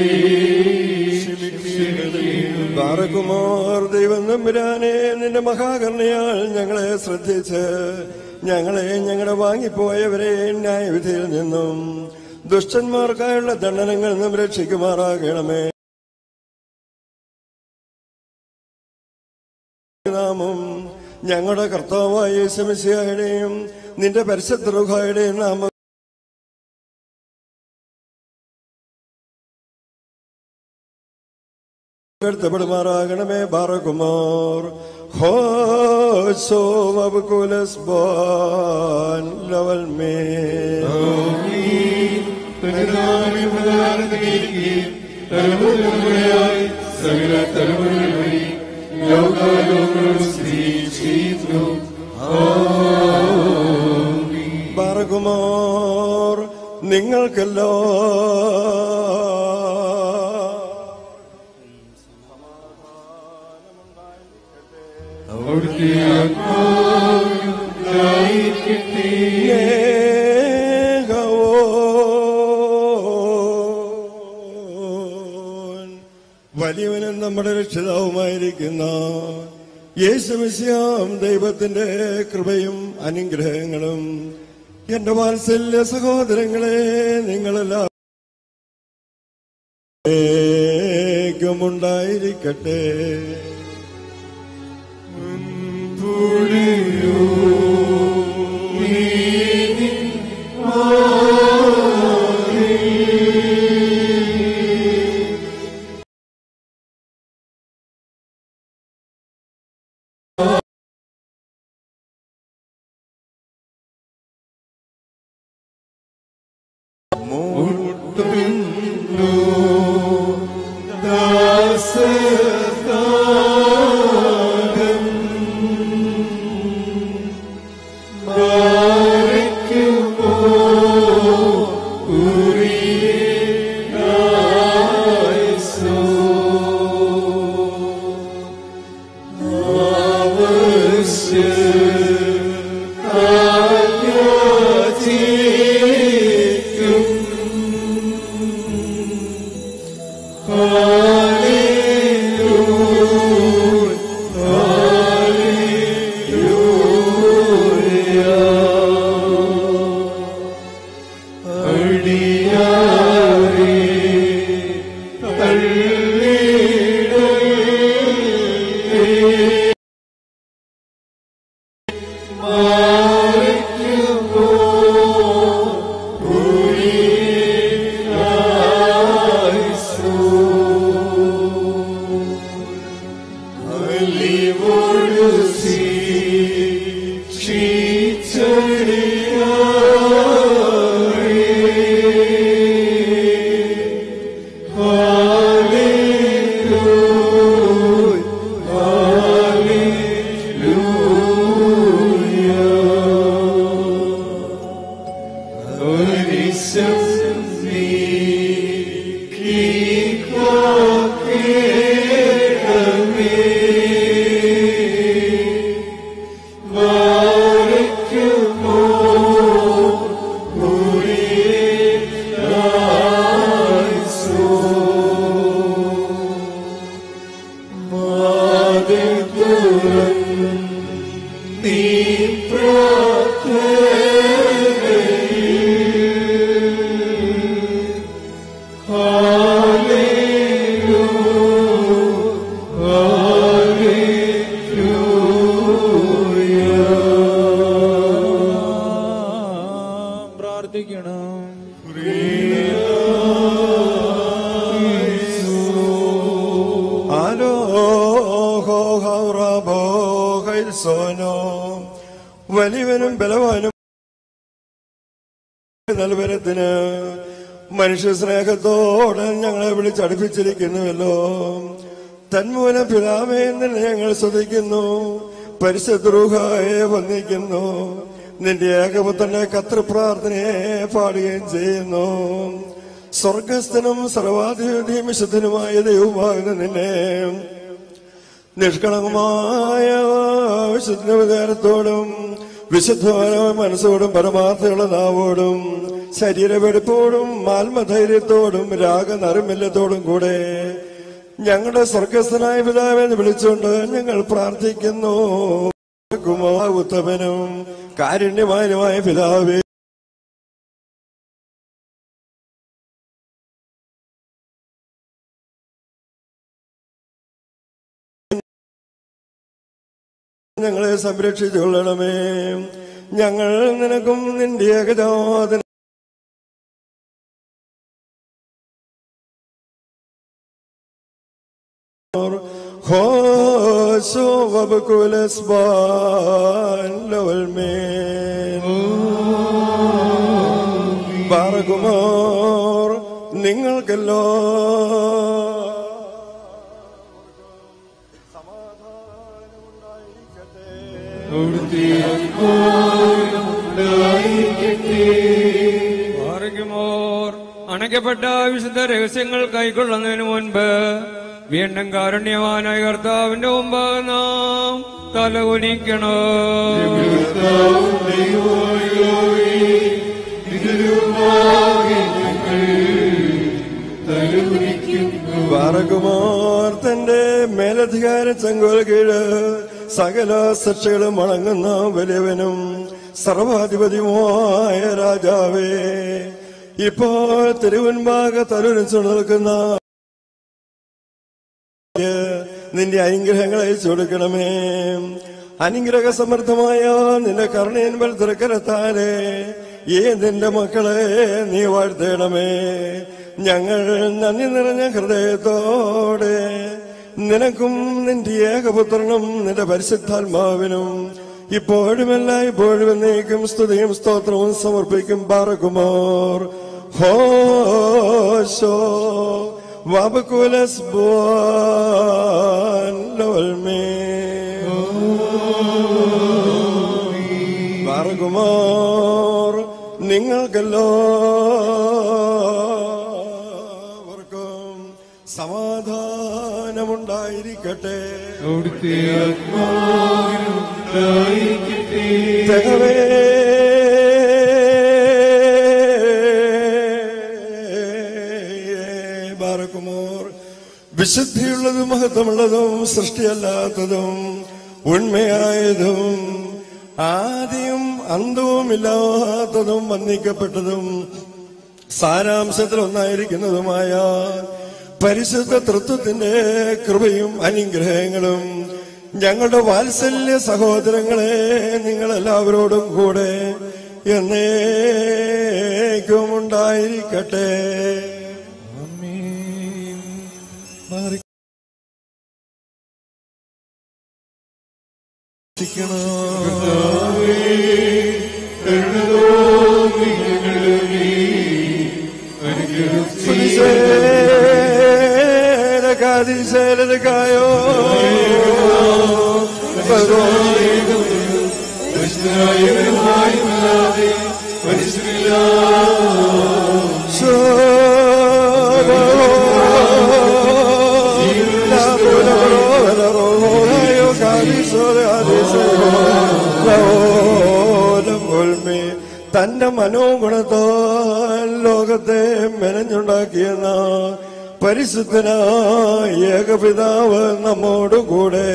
ബാറക്കുമോർ ദൈവം നമ്പുരാനെ നിന്റെ മഹാകരുണയാൽ ഞങ്ങളെ ശ്രദ്ധിച്ച് ഞങ്ങളെ ഞങ്ങളുടെ വാങ്ങിപ്പോയവരെ ന്യായവിധിയിൽ നിന്നും ദുഷ്ടന്മാർക്കായുള്ള ദണ്ഡനങ്ങളിൽ നിന്നും രക്ഷിക്കുമാറാകണമേ നാമം ഞങ്ങളുടെ കർത്താവായ യേശുമിശിഹായുടെയും നിന്റെ പരിശുദ്ധ റുഹായുടെയും നാമം എടുത്തപ്പെടുമാറാകണമേ ബാറകുമാർ ഹോസോ വബുകുലസ് ബോൻ ലവൽ മേ പരിണാമി സ്ഥാനത്തിരിക്കുകയും തലമുറയായി സകല തലമുറകൾ വഴി ലോകാലോകങ്ങളും സ്ഥിതി ചെയ്യുന്നു പറകുമാർ നിങ്ങൾക്കല്ലോ അവിടുത്തെ ആത്മാവിലായിരിക്കട്ടെ സ്നേഹവോൻ വലിയവനും നമ്മുടെ രക്ഷിതാവുമായിരിക്കുന്ന യേശുമിശിയാം ദൈവത്തിന്റെ കൃപയും അനുഗ്രഹങ്ങളും എന്റെ വാത്സല്യ സഹോദരങ്ങളെ നിങ്ങളെല്ലാം ഉണ്ടായിരിക്കട്ടെ പ്രാർത്ഥിക്കണം സോനോ വലിയവനും ബലവാനും നൽവരത്തിന് മനുഷ്യ സ്നേഹത്തോടെ ഞങ്ങളെ വിളിച്ചടുപ്പിച്ചിരിക്കുന്നുവല്ലോ തന്മൂലം പിതാവേ നിന്നെ ഞങ്ങൾ സ്തുതിക്കുന്നു പരിശുദ്രൂഹായെ വന്ദിക്കുന്നു നിന്റെ ഏകപുത്രന്റെ കത്ര പ്രാർത്ഥനയെ പാടുകയും ചെയ്യുന്നു സ്വർഗസ്ഥനും സർവാധിപതിയും വിശുദ്ധനുമായ ദൈവമാകുന്ന നിന്നെ നിഷ്കളങ്കമായ വിശുദ്ധ വികാരത്തോടും വിശുദ്ധമായ മനസ്സോടും പരമാർത്ഥമുള്ള നാവോടും ശരീരവെടുപ്പോടും ആത്മധൈര്യത്തോടും രാഗനറുമില്ലത്തോടും കൂടെ ഞങ്ങളുടെ സ്വർഗസ്ഥനായ പിതാവെന്ന് വിളിച്ചുകൊണ്ട് ഞങ്ങൾ പ്രാർത്ഥിക്കുന്നു കുമാ ഉത്തമനും കാരുണ്യമാനുമായ പിതാവേ ഞങ്ങളെ സംരക്ഷിച്ചു കൊള്ളണമേ ഞങ്ങൾ നിനക്കും നിന്റെ ഏകജാതന خاص وبكل اسبان لو المين باركمار നിങ്ങൾക്കല്ലോ പാറയ്ക്കുമോർ അണയ്ക്കപ്പെട്ട വിശുദ്ധ രഹസ്യങ്ങൾ കൈക്കൊള്ളുന്നതിന് മുൻപ് വീണ്ടും കാരുണ്യവാനായ കർത്താവിന്റെ മുമ്പ് നാം തലകുനിക്കണം വാറകുമാർ തന്റെ മേലധികാര ചെങ്കോൽ കീഴ് സകല ശിക്ഷകളും വണങ്ങുന്ന വലിയവനും സർവാധിപതിയുമായ രാജാവേ ഇപ്പോൾ തിരുവൻപാക തലുരിച്ചു നിൽക്കുന്ന നിന്റെ അനുഗ്രഹങ്ങൾ അയച്ചു കൊടുക്കണമേ അനുഗ്രഹ സമൃദ്ധമായ നിന്റെ കരുണയൻപൽ തിരക്കരത്താലേ ഈ നിന്റെ മക്കളെ നീ വാഴ്ത്തേണമേ ഞങ്ങൾ നന്ദി നിറഞ്ഞ ഹൃദയത്തോടെ നിനക്കും നിന്റെ ഏകപുത്രനും നിന്റെ പരിശുദ്ധാത്മാവിനും ഇപ്പോഴും എല്ലാ ഇപ്പോഴും എന്നേക്കും സ്തുതിയും സ്തോത്രവും സമർപ്പിക്കും പാറകുമാർ ഹോശോ വബക്കുലസ് പാറകുമാർ നിങ്ങൾക്കെല്ലാവർക്കും സമാധാനമുണ്ടായിരിക്കട്ടെ തകവേ ബാറക്കുമോർ വിശുദ്ധിയുള്ളതും മഹത്വമുള്ളതും സൃഷ്ടിയല്ലാത്തതും ഉണ്മയായതും ആദ്യം അന്തവുമില്ലാത്തതും വന്ദിക്കപ്പെട്ടതും സാരാംശത്തിൽ ഒന്നായിരിക്കുന്നതുമായ പരിശുദ്ധ തൃത്വത്തിന്റെ കൃപയും അനുഗ്രഹങ്ങളും ഞങ്ങളുടെ വാത്സല്യ സഹോദരങ്ങളെ നിങ്ങളെല്ലാവരോടും കൂടെ എന്നേക്കും ഉണ്ടായിരിക്കട്ടെ കായോ തന്റെ മനോഗുണത്താൽ ലോകത്തെ മെനഞ്ഞുണ്ടാക്കിയെന്ന പരിശുദ്ധനായ ഏകപിതാവ് നമ്മോടുകൂടെ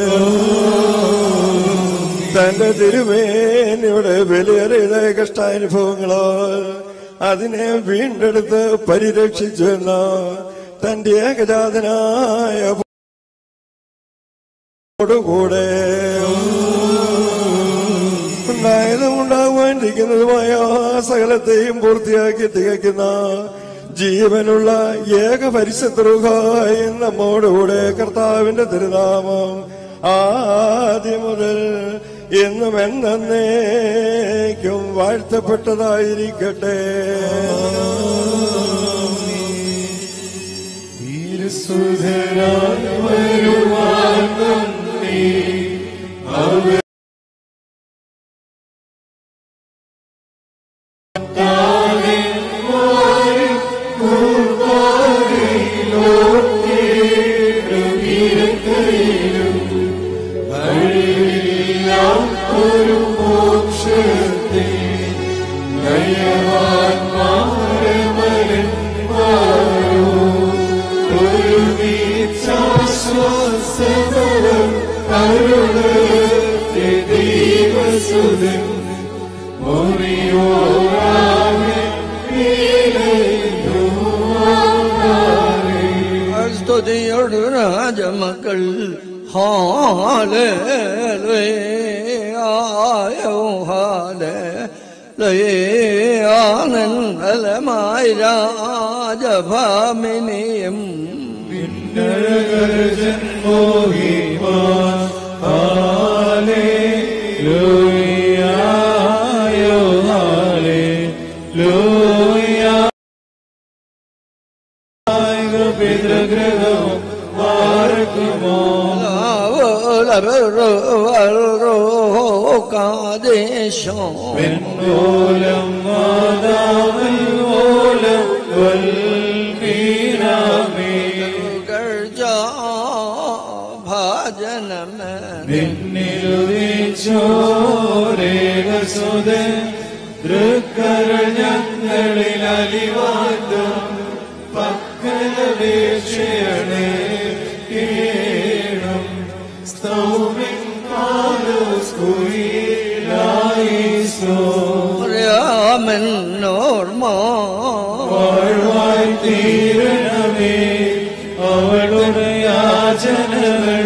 തന്റെ തിരുമേനിയുടെ വിലയേറിയ കഷ്ടാനുഭവങ്ങളാൽ അതിനെ വീണ്ടെടുത്ത് പരിരക്ഷിച്ചു എന്ന തന്റെ ഏകജാതനായ കൂടെ ഉണ്ടായതും ഉണ്ടാകുവാനിരിക്കുന്നതുമായ സകലത്തെയും പൂർത്തിയാക്കി തികയ്ക്കുന്ന ജീവനുള്ള ഏക പരിശുദ്ധറുഹായി നമ്മോടുകൂടെ കർത്താവിന്റെ തിരുനാമം ആദ്യം മുതൽ എന്നും എന്നേക്കും വാഴ്ത്തപ്പെട്ടതായിരിക്കട്ടെ സ്തുതിയോട് രാജമക്കൾ ഹാലയോ ഹാല ആനന്ദലമായി രാജഭാമിനിയും ഹാലേ ലൂയ പിതൃഗ്രഹവും പാർക്കുമോ വെൺമൂലം മാതാവൽ മൂലം വൽമീനാമേ നിന്നിലുദിച്ചോരേകസുതൻ തൃക്കരൾ ഞങ്ങളിൽ അലിവാറ്റും പക്കലപേക്ഷയണേ കേണം സ്തൗമിൻ പാലോസ് കുയിലായിസോ വാഴ്വായി തീരണമേ അവളുടെ യാചനകൾ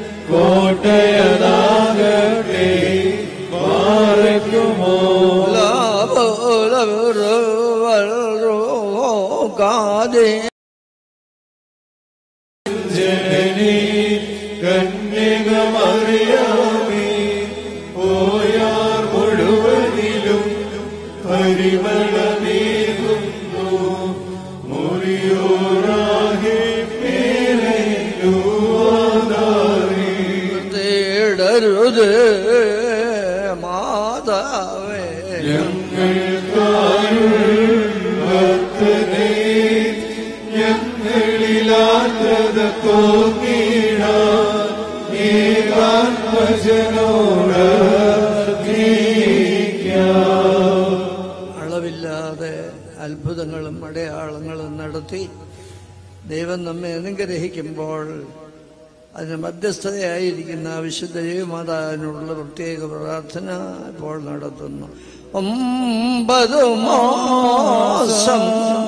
കോട്ടയതാകട്ടെ പാറയ്ക്കുമോ ജനനി കന്യകമറിയാമേ പോയാർ മുഴുവനിലും പരിമളമേകുന്നു മുറിയോറാകെ പേരൂവാദാരേ തേടരുത് മാതാവേ ഞങ്ങൾക്കാരുൾവത്തനേ ഞങ്ങളിലാത്രത തോന്നിട ഏകാത്മജനോട് അളവില്ലാതെ അത്ഭുതങ്ങളും അടയാളങ്ങളും നടത്തി ദൈവം നമ്മെ അനുഗ്രഹിക്കുമ്പോൾ അതിന് മധ്യസ്ഥതയായിരിക്കുന്ന വിശുദ്ധ ദൈവമാതാവിനുള്ള പ്രത്യേക പ്രാർത്ഥന ഇപ്പോൾ നടത്തുന്നു ഒമ്പത് മാസം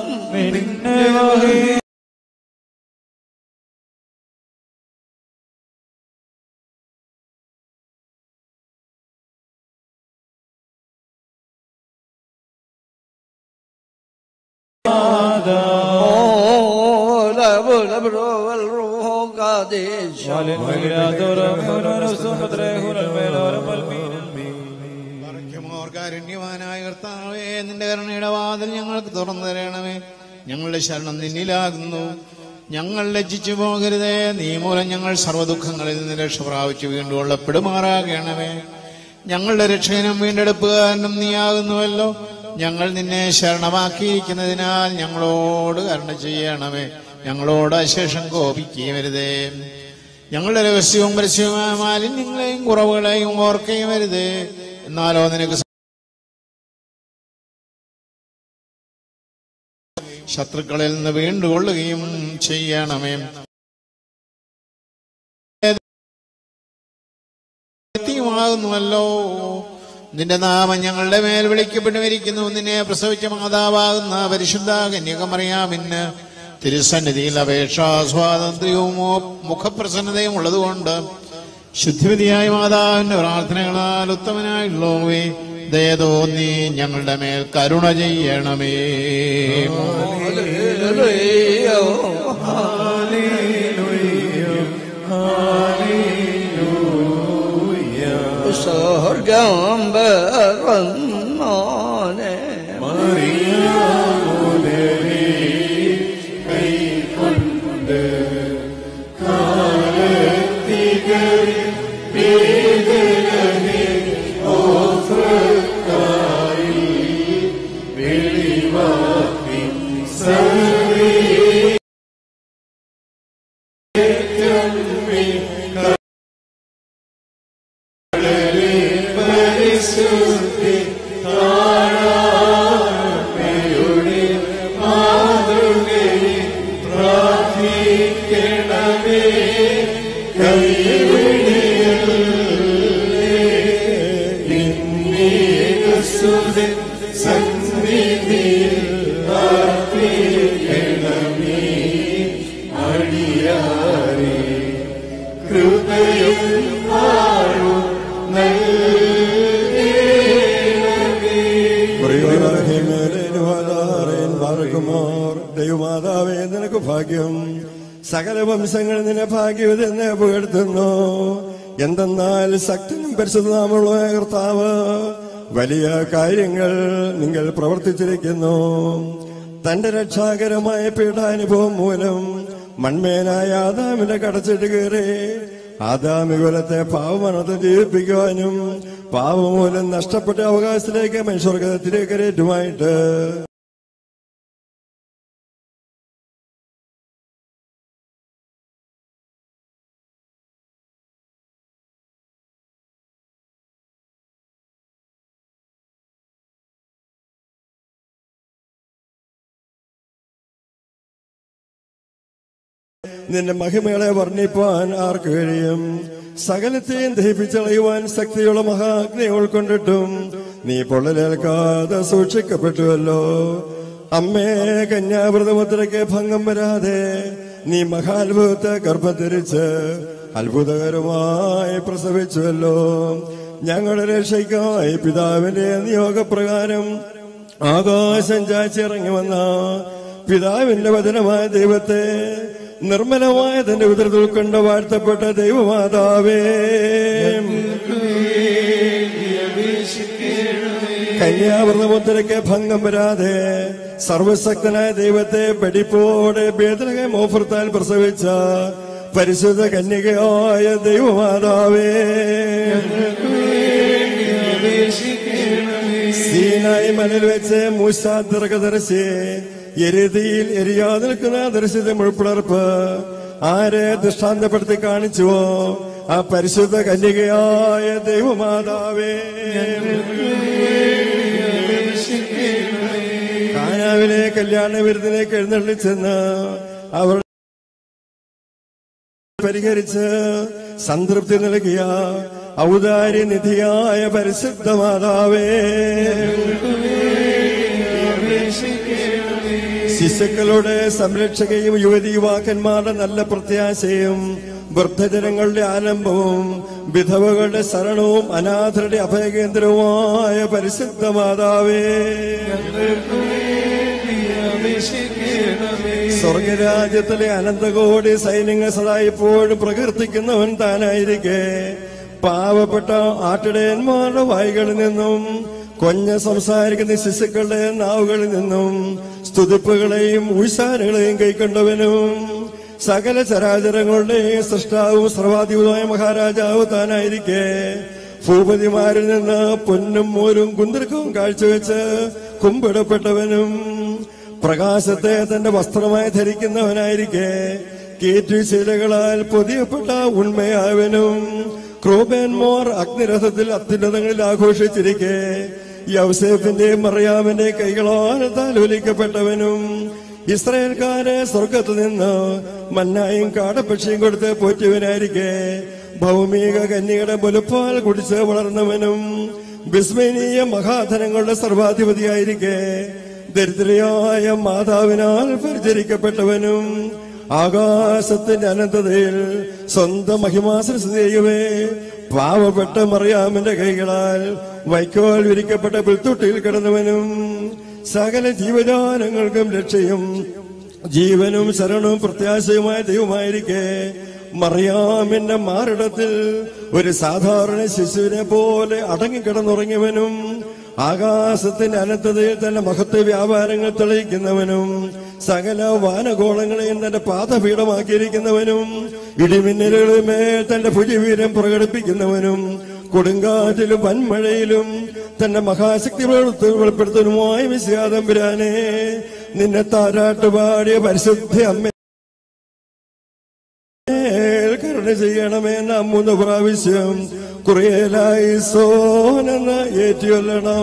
കാരുണ്യവാനായ കർത്താവേ നിന്റെ കരുണയുടെ വാതിൽ ഞങ്ങൾക്ക് തുറന്നു തരണമേ ഞങ്ങളുടെ ശരണം നിന്നിലാകുന്നു ഞങ്ങൾ ലജ്ജിച്ചു പോകരുതേ നീ മൂലം ഞങ്ങൾ സർവ്വദുഃഖങ്ങളിൽ നിന്ന് രക്ഷ പ്രാപിച്ചു വീണ്ടും ഉള്ളപ്പെടുമാറാകണമേ ഞങ്ങളുടെ രക്ഷകനും വീണ്ടെടുപ്പുകാരനും നീയാകുന്നുവല്ലോ ഞങ്ങൾ നിന്നെ ശരണമാക്കിയിരിക്കുന്നതിനാൽ ഞങ്ങളോട് കരുണ ചെയ്യണമേ ഞങ്ങളോട് അശേഷം കോപിക്കുകയും വരുതേ ഞങ്ങളുടെ രഹസ്യവും പരസ്യവുമായ മാലിന്യങ്ങളെയും കുറവുകളെയും ഓർക്കുകയും വരുതേ എന്നാലോ നിനക്ക് ശത്രുക്കളിൽ നിന്ന് വീണ്ടുകൊള്ളുകയും ചെയ്യണമേ ാകുന്നുവല്ലോ നിന്റെ നാമം ഞങ്ങളുടെ മേൽ വിളിക്കപ്പെട്ടുമിരിക്കുന്നു നിന്നെ പ്രസവിച്ച മാതാവാകുന്ന പരിശുദ്ധ കന്യകമറിയാമിന്ന് തിരുസന്നിധിയിൽ അപേക്ഷാ സ്വാതന്ത്ര്യവും മുഖപ്രസന്നതയും ഉള്ളതുകൊണ്ട് ശുദ്ധിവിധിയായ മാതാവിന്റെ പ്രാർത്ഥനകളാൽ ഉത്തമനായുള്ളവേ ദയതോന്നി ഞങ്ങളുടെ മേൽ കരുണ ചെയ്യണമേ സ്വർഗം പറന്നോനെ പരിശുദ്ധി താഴാമയുടെ മാതൃകയെ പ്രാർത്ഥിക്കണമേ കൈവിടിയസുതൻ സന്നിധിയിൽ പ്രാർത്ഥിക്കണമേ അടിയാരെ കൃപയും ആഴും ദൈവമാതാവേ നിനക്ക് ഭാഗ്യം സകല വംശങ്ങൾ നിന്നെ ഭാഗ്യവതെന്നെ പുകഴ്ത്തുന്നു എന്തെന്നാൽ ശക്തനും പരിശുദ്ധനാമുള്ള കർത്താവ് വലിയ കാര്യങ്ങൾ നിങ്ങൾ പ്രവർത്തിച്ചിരിക്കുന്നു തന്റെ രക്ഷാകരമായ പീഠാനുഭവം മൂലം മൺമേനായ ആദാമിന്റെ കടച്ചിട്ട് കയറി ആദാമികുലത്തെ പാവമണത്ത് ജീവിപ്പിക്കുവാനും പാവമൂലം നഷ്ടപ്പെട്ട അവകാശത്തിലേക്ക് മനുഷ്യർഗത്തിലേക്ക് കയറ്റുമായിട്ട് നിന്റെ മഹിമകളെ വർണ്ണിപ്പാൻ ആർക്ക് കഴിയും സകലത്തെയും ദഹിപ്പിച്ചളയുവാൻ ശക്തിയുള്ള മഹാഗ്നി ഉൾക്കൊണ്ടിട്ടും നീ പൊള്ളലേൽക്കാതെ സൂക്ഷിക്കപ്പെട്ടുവല്ലോ അമ്മേ കന്യാവ്രതമുദ്രയ്ക്ക് ഭംഗം വരാതെ നീ മഹാത്ഭുതത്തെ ഗർഭധരിച്ച് അത്ഭുതകരമായി പ്രസവിച്ചുവല്ലോ ഞങ്ങളുടെ രക്ഷയ്ക്കായി പിതാവിന്റെ നിയോഗപ്രകാരം ആകാശം ചാച്ചിറങ്ങി വന്ന പിതാവിന്റെ വചനമായ ദൈവത്തെ നിർമ്മലമായ തന്റെ ഉദരത്തിൽ കൊണ്ട് വാഴ്ത്തപ്പെട്ട ദൈവമാതാവേ കന്യാവ്രതമുദ്രയ്ക്ക് ഭംഗം വരാതെ സർവശക്തനായ ദൈവത്തെ പഠിപ്പോടെ ഭേദനകെ മോഫർത്താൽ പ്രസവിച്ച പരിശുദ്ധ കന്യകയായ ദൈവമാതാവേ സീനായി മലയിൽ വെച്ച് മൂശാ ദീർഘദർശി എരുതിയിൽ എരിയാതെ നിൽക്കുന്ന ദർശിത മുൾപ്പിളർപ്പ് ആരെ ദൃഷ്ടാന്തപ്പെടുത്തി കാണിച്ചുവോ ആ പരിശുദ്ധ കന്യകയായ ദൈവമാതാവേ കാനാവിലെ കല്യാണ വിരുന്നിലേക്ക് എഴുന്നള്ളിച്ചെന്ന് അവർ പരിഹരിച്ച് സംതൃപ്തി നൽകിയ ഔദാര്യ നിധിയായ പരിശുദ്ധ മാതാവേ ശിശുക്കളുടെ സംരക്ഷകയും യുവതി യുവാക്കന്മാരുടെ നല്ല പ്രത്യാശയും വൃദ്ധജനങ്ങളുടെ ആലംബവും വിധവകളുടെ ശരണവും അനാഥരുടെ അഭയകേന്ദ്രവുമായ പരിശുദ്ധ മാതാവേ സ്വർഗരാജ്യത്തിലെ അനന്തകോടി സൈന്യങ്ങൾ സദാ ഇപ്പോഴും പ്രകീർത്തിക്കുന്നവൻ താനായിരിക്കെ പാവപ്പെട്ട ആട്ടിടയന്മാരുടെ വായികളിൽ നിന്നും കൊഞ്ഞ സംസാരിക്കുന്ന ശിശുക്കളുടെ നാവുകളിൽ നിന്നും സ്തുതിപ്പുകളെയും ഉത്സാരങ്ങളെയും കൈക്കൊണ്ടവനും സകല ചരാചരങ്ങളുടെയും സൃഷ്ടാവും സർവാധിപതമായ മഹാരാജാവ് താനായിരിക്കെ ഭൂപതിമാരിൽ നിന്ന് പൊന്നും മോരും കുന്തിർക്കവും കാഴ്ചവെച്ച് കുമ്പിടപ്പെട്ടവനും പ്രകാശത്തെ തന്റെ വസ്ത്രമായി ധരിക്കുന്നവനായിരിക്കെ കീറ്റുശീലകളാൽ പൊതിയപ്പെട്ട ഉണ്മയാവനും ക്രോബേൻമോർ അഗ്നിരഥത്തിൽ അത്യുന്നതങ്ങളിൽ ആഘോഷിച്ചിരിക്കെ യൗസേഫിന്റെയും മറിയാമിന്റെ കൈകളാൽ താലോലിക്കപ്പെട്ടവനും ഇസ്രായേൽക്കാരെ സ്വർഗത്തു നിന്ന് മന്നായും കാടപ്പക്ഷിയും കൊടുത്ത് പോറ്റിയവനായിരിക്കെ ഭൗമിക കന്യകളുടെ മുലപ്പാൽ കുടിച്ച് വളർന്നവനും വിസ്മയനീയ മഹാധനങ്ങളുടെ സർവാധിപതിയായിരിക്കെ ദരിദ്രയായ മാതാവിനാൽ പരിചരിക്കപ്പെട്ടവനും ആകാശത്തിന്റെ അനന്തതയിൽ സ്വന്തം മഹിമാശ്രസ്തയുവേ പാവപ്പെട്ട മറിയാമിന്റെ കൈകളാൽ വൈക്കോൽ വിരിക്കപ്പെട്ട പുൽത്തൊട്ടിയിൽ കിടന്നവനും സകല ജീവജാലങ്ങൾക്കും രക്ഷയും ജീവനും ശരണവും പ്രത്യാശയുമായ ദൈവമായിരിക്കെ മറിയാമിന്റെ മാറിടത്തിൽ ഒരു സാധാരണ ശിശുവിനെ പോലെ അടങ്ങിക്കിടന്നുറങ്ങിയവനും ആകാശത്തിന്റെ അനന്തതയിൽ തന്റെ മഹത്വ വ്യാപാരങ്ങൾ തെളിയിക്കുന്നവനും സകല വാനഗോളങ്ങളെയും തന്റെ പാദപീഠമാക്കിയിരിക്കുന്നവനും ഇടിമിന്നലുകളുമേൽ തന്റെ ഭുജവീരം പ്രകടിപ്പിക്കുന്നവനും കൊടുങ്കാറ്റിലും വൻമഴയിലും തന്റെ മഹാശക്തി വെളുത്ത് വെളിപ്പെടുത്തനുമായി വിശ്വാതമ്പുരാനെ നിന്നെ താരാട്ടുപാടിയ പരിശുദ്ധ അമ്മ കരുണ ചെയ്യണമേ നാം മൂന്ന് പ്രാവശ്യം കുറേലായി സോനെന്ന് ഏറ്റുകൊല്ലണം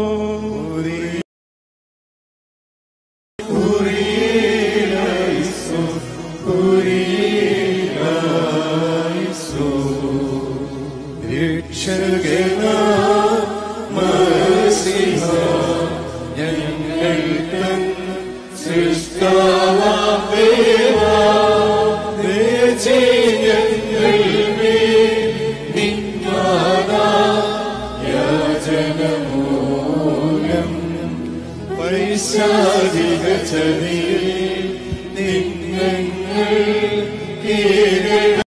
പൈശാചിക ചതിയിൽ നിങ്ങൾ കീഴട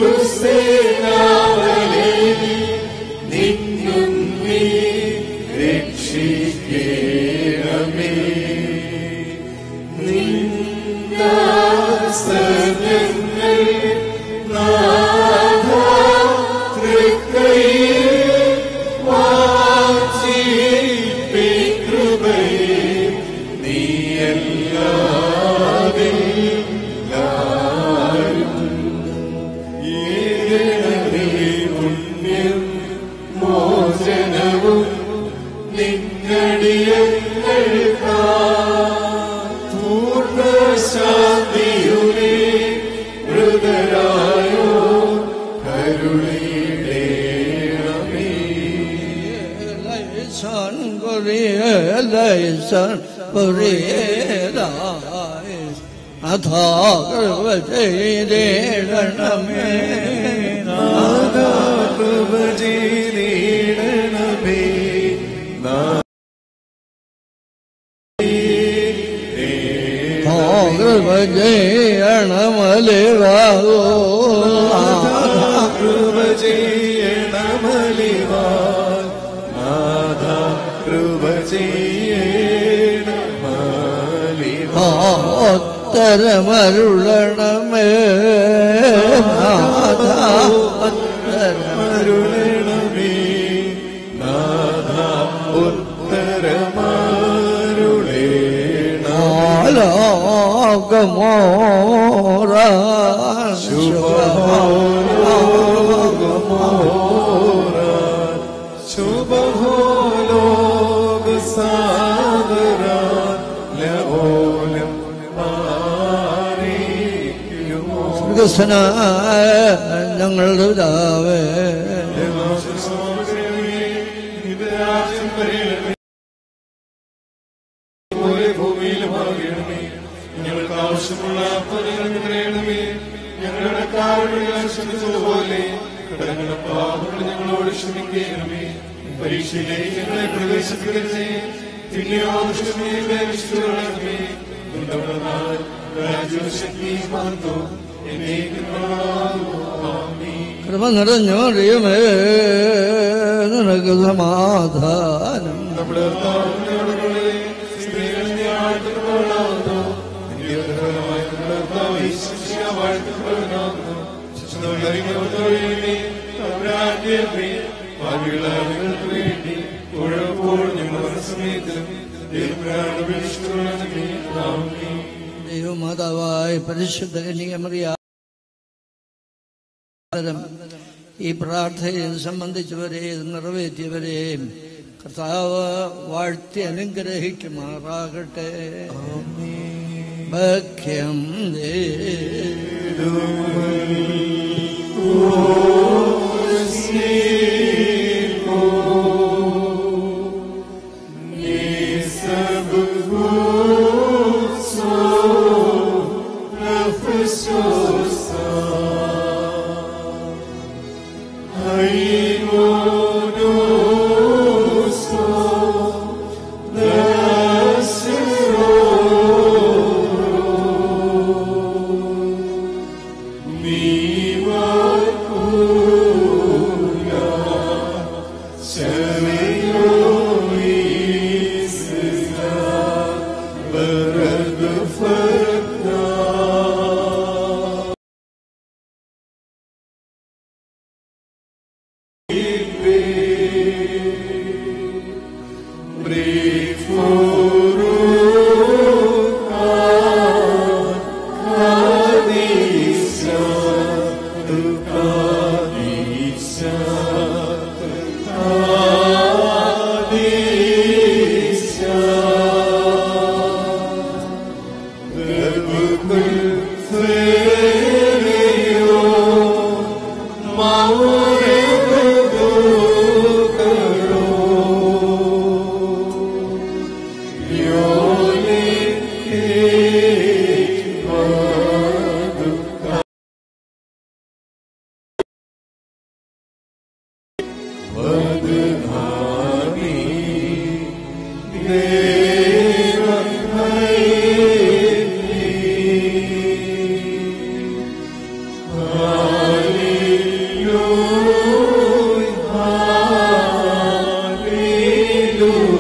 ദുസ്സേനാവലിൽ നിന്നും നീ രക്ഷിക്കേണമേ നിന്ദാസനങ്ങൾ നാഥ തൃക്കൈയിൽ വാഞ്ചിപ്പിക്കൃപയെ നീയല്ലാതില്ലാരും ഏകനേ പുണ്യം മോചനവും നിന്നടിയങ്ങൾക്കാ പൂർണ്ണശാന്തിയുമേ മൃതരായോ കരുണയിടേണമേ ലൈസാൻ കൊറിയലൈസാൻ കൊറിയലായ അഥാകൃപ ചെയ്തേടണമേ നാദാകൃപ ചെയ്തിടണമേ കൃപ ചെയ്യണമലിവാകോ കൃപ ചെയ്യണമലിവാ നാഥ കൃപ ചെയ്യണമലിവാ ഉത്തരമരുളണമേ നാഥ ഉത്തരം അരുളണമേ നാഥ ഉത്തരമാരുളേണ ആലോകമോറ ശുഭഹോലോക സാഗര ലവോലം മാറിയുമോ സ്വർഗസ്വനായ ഞങ്ങളുടെ പിതാവേ ഭൂമിയിലുമാകണമേ ഞങ്ങൾക്ക് ആവശ്യമുള്ള പദങ്ങൾക്ക് തരയണമേ ഞങ്ങളുടെ കാവലുകൾ ക്ഷമിച്ചതുപോലെ കടങ്ങളുടെ പാപങ്ങൾ ഞങ്ങളോട് ക്ഷമിക്കണമേ പരീക്ഷയിലേക്ക് ഞങ്ങളെ പ്രവേശിപ്പിക്കരുതേ പിന്നെയോ ദുഷ്ടമേ വിഷ്ണുകളെ രാജ്യവും ശക്തിയും മഹത്വവും എന്നേക്കും ആമേൻ. കൃപ നിറഞ്ഞോറിയുമേ നിനക്ക് സമാധാനം നമ്മുടെ കർത്താവിനോടുകൂടെ സ്ത്രീകളിൽ നീ ആഴ്ത്തപ്പെടുന്നവളാകുന്നു. നിന്റെ ഉദരഫലമായ നമ്മുടെ കർത്താവ് യേശുമിശിഹാ വാഴ്ത്തപ്പെടുന്നവനാകുന്നു. ശിശുക്കളുടെ അറിവുള്ളവരെ തമ്പുരാന്റെ അമ്മേ, പാപികളായ ഞങ്ങൾക്ക് വേണ്ടി ഇപ്പോഴെപ്പോഴും ഞങ്ങളുടെ മനസ്സമയത്തിലും ദൈവത്തിനാണ് അപേക്ഷിച്ചുകൊള്ളണമേ. ആമേൻ. ദൈവമാതാവായ പരിശുദ്ധ കന്യകമറിയ ഈ പ്രാർത്ഥനയിൽ സംബന്ധിച്ചവരെയും നിറവേറ്റിയവരെയും കർത്താവ് വാഴ്ത്തി അനുഗ്രഹിക്കുമാറാകട്ടെ ഭക്യം Hallelujah.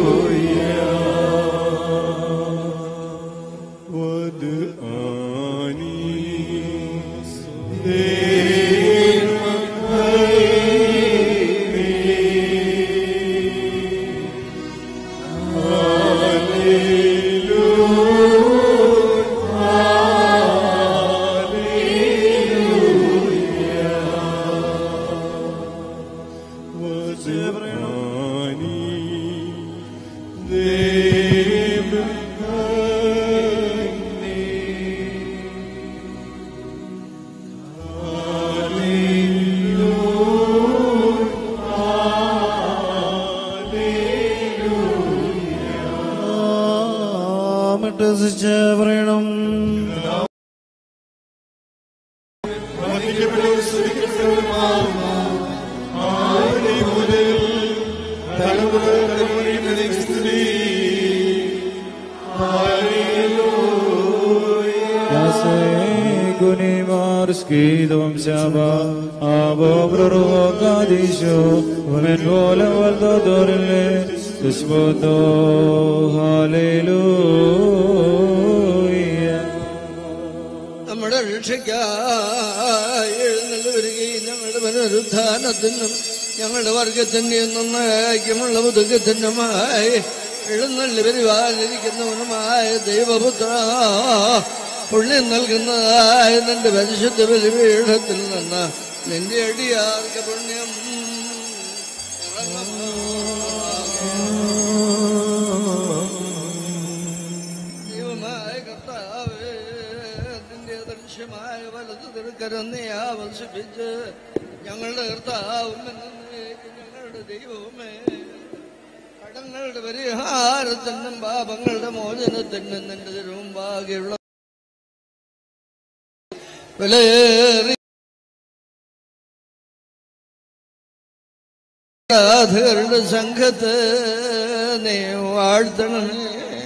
പറയണം Skidum Shaba, Abo Broro Kadisho, Women Vola Valdo Dorle, Dishmoto, Hallelujah. നമ്മുടെ രക്ഷയ്ക്കായി എഴുന്നള്ളി വരികയും ഞങ്ങളുടെ പുനരുത്ഥാനത്തിനും ഞങ്ങളുടെ വർഗത്തിന്റെ നന്നായിക്കുമുള്ള മുതുകത്തിനുമായി എഴുന്നള്ളി വരുവാനിരിക്കുന്നവനുമായ ദൈവപുത്ര പുണ്യം നൽകുന്നതായ നിന്റെ പരിശുദ്ധ ബലിപീഠത്തിൽ നിന്ന് നിന്റെ അടിയാർക്ക് പുണ്യം ദൈവമായ കർത്താവേ നിന്റെ ദൃശ്യമായ വലത് തിരുക്കരന്നെ ആവശ്യപ്പിച്ച് ഞങ്ങളുടെ കർത്താവും എന്നേക്കും ഞങ്ങളുടെ ദൈവമേ കടങ്ങളുടെ പരിഹാരത്തിനും പാപങ്ങളുടെ മോചനത്തിനും നിന്റെ തിരുമുമ്പാകെയുള്ള വിലയേറി ആരാധകരുടെ സംഘത്തെ നീ വാഴ്ത്തണമേ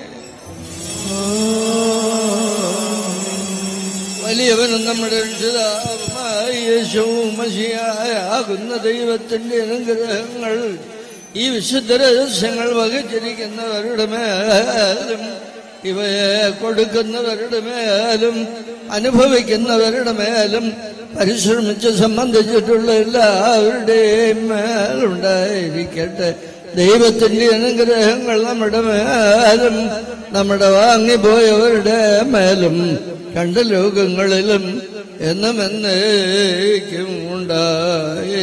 വലിയവനും നമ്മുടെ രക്ഷിതാവുമായ യേശുവും മഷിയാകുന്ന ദൈവത്തിന്റെ അനുഗ്രഹങ്ങൾ ഈ വിശുദ്ധ രഹസ്യങ്ങൾ വഹിച്ചിരിക്കുന്നവരുടെ മേലും ഇവയെ കൊടുക്കുന്നവരുടെ മേലും അനുഭവിക്കുന്നവരുടെ മേലും പരിശ്രമിച്ച് സംബന്ധിച്ചിട്ടുള്ള എല്ലാവരുടെയും മേലുണ്ടായിരിക്കട്ടെ ദൈവത്തിന്റെ അനുഗ്രഹങ്ങൾ നമ്മുടെ മേലും നമ്മുടെ വാങ്ങിപ്പോയവരുടെ മേലും രണ്ട് ലോകങ്ങളിലും എന്നും എന്നേക്കും ഉണ്ടായി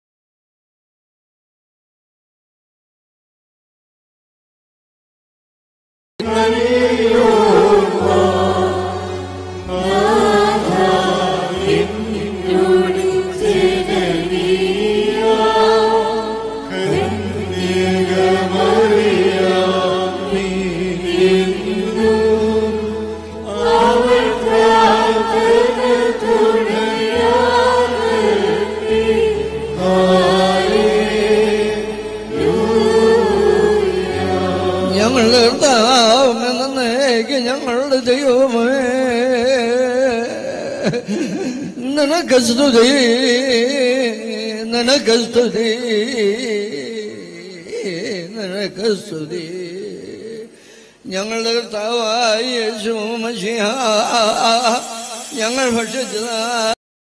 ഞങ്ങളുടെ കർത്താവെന്നേക്ക് ഞങ്ങളുടെ ദൈവമേ നിനക്ക് സ്തുതി നിനക്ക് സ്തുതി നിനക്ക് സ്തുതി ഞങ്ങളുടെ കർത്താവായ യേശു മഷിഹ ഞങ്ങൾ ഭക്ഷിച്ചതായും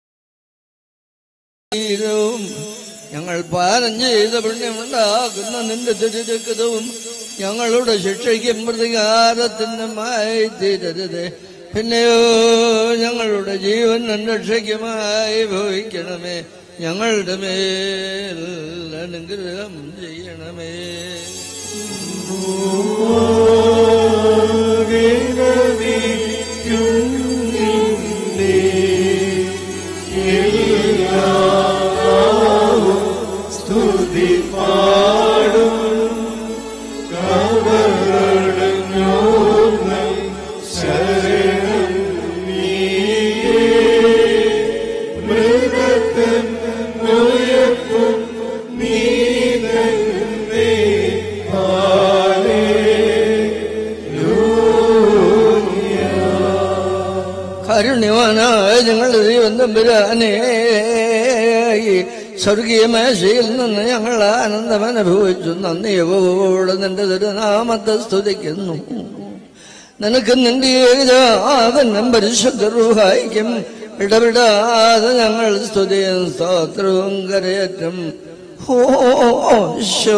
ഞങ്ങൾ പാലം ചെയ്ത പുണ്യമുണ്ടാകുന്ന നിന്റെ തിരുരക്തവും ഞങ്ങളുടെ ശിക്ഷയ്ക്കും പ്രതികാരത്തിനുമായി തീരരുത് പിന്നെയോ ഞങ്ങളുടെ ജീവൻ രക്ഷയ്ക്കുമായി ഭവിക്കണമേ ഞങ്ങളുടെ മേൽ അനുഗ്രഹം ചെയ്യണമേ സ്തുതി പാടും കവറടഞ്ഞോർന്നം ശരണം നീയേ മൃഗത്തൻ നോയപ്പും നീ തന്നെ കാരുണ്യവാനായ ഞങ്ങളുടെ ദൈവം തമ്പുരാനേ ഈ സ്വർഗീയ മേശയിൽ നിന്ന് ഞങ്ങൾ ആനന്ദം അനുഭവിച്ചു നന്ദിയോടെ നിന്റെ തിരുനാമത്തെ സ്തുതിക്കുന്നു നിനക്ക് നിന്റെ ഏകജാതനം പരിശുദ്ധ റൂഹായിക്കും ഇടപെടാതെ ഞങ്ങൾ സ്തുതിയും സ്തോത്രവും കരയറ്റും ഹോ ശോ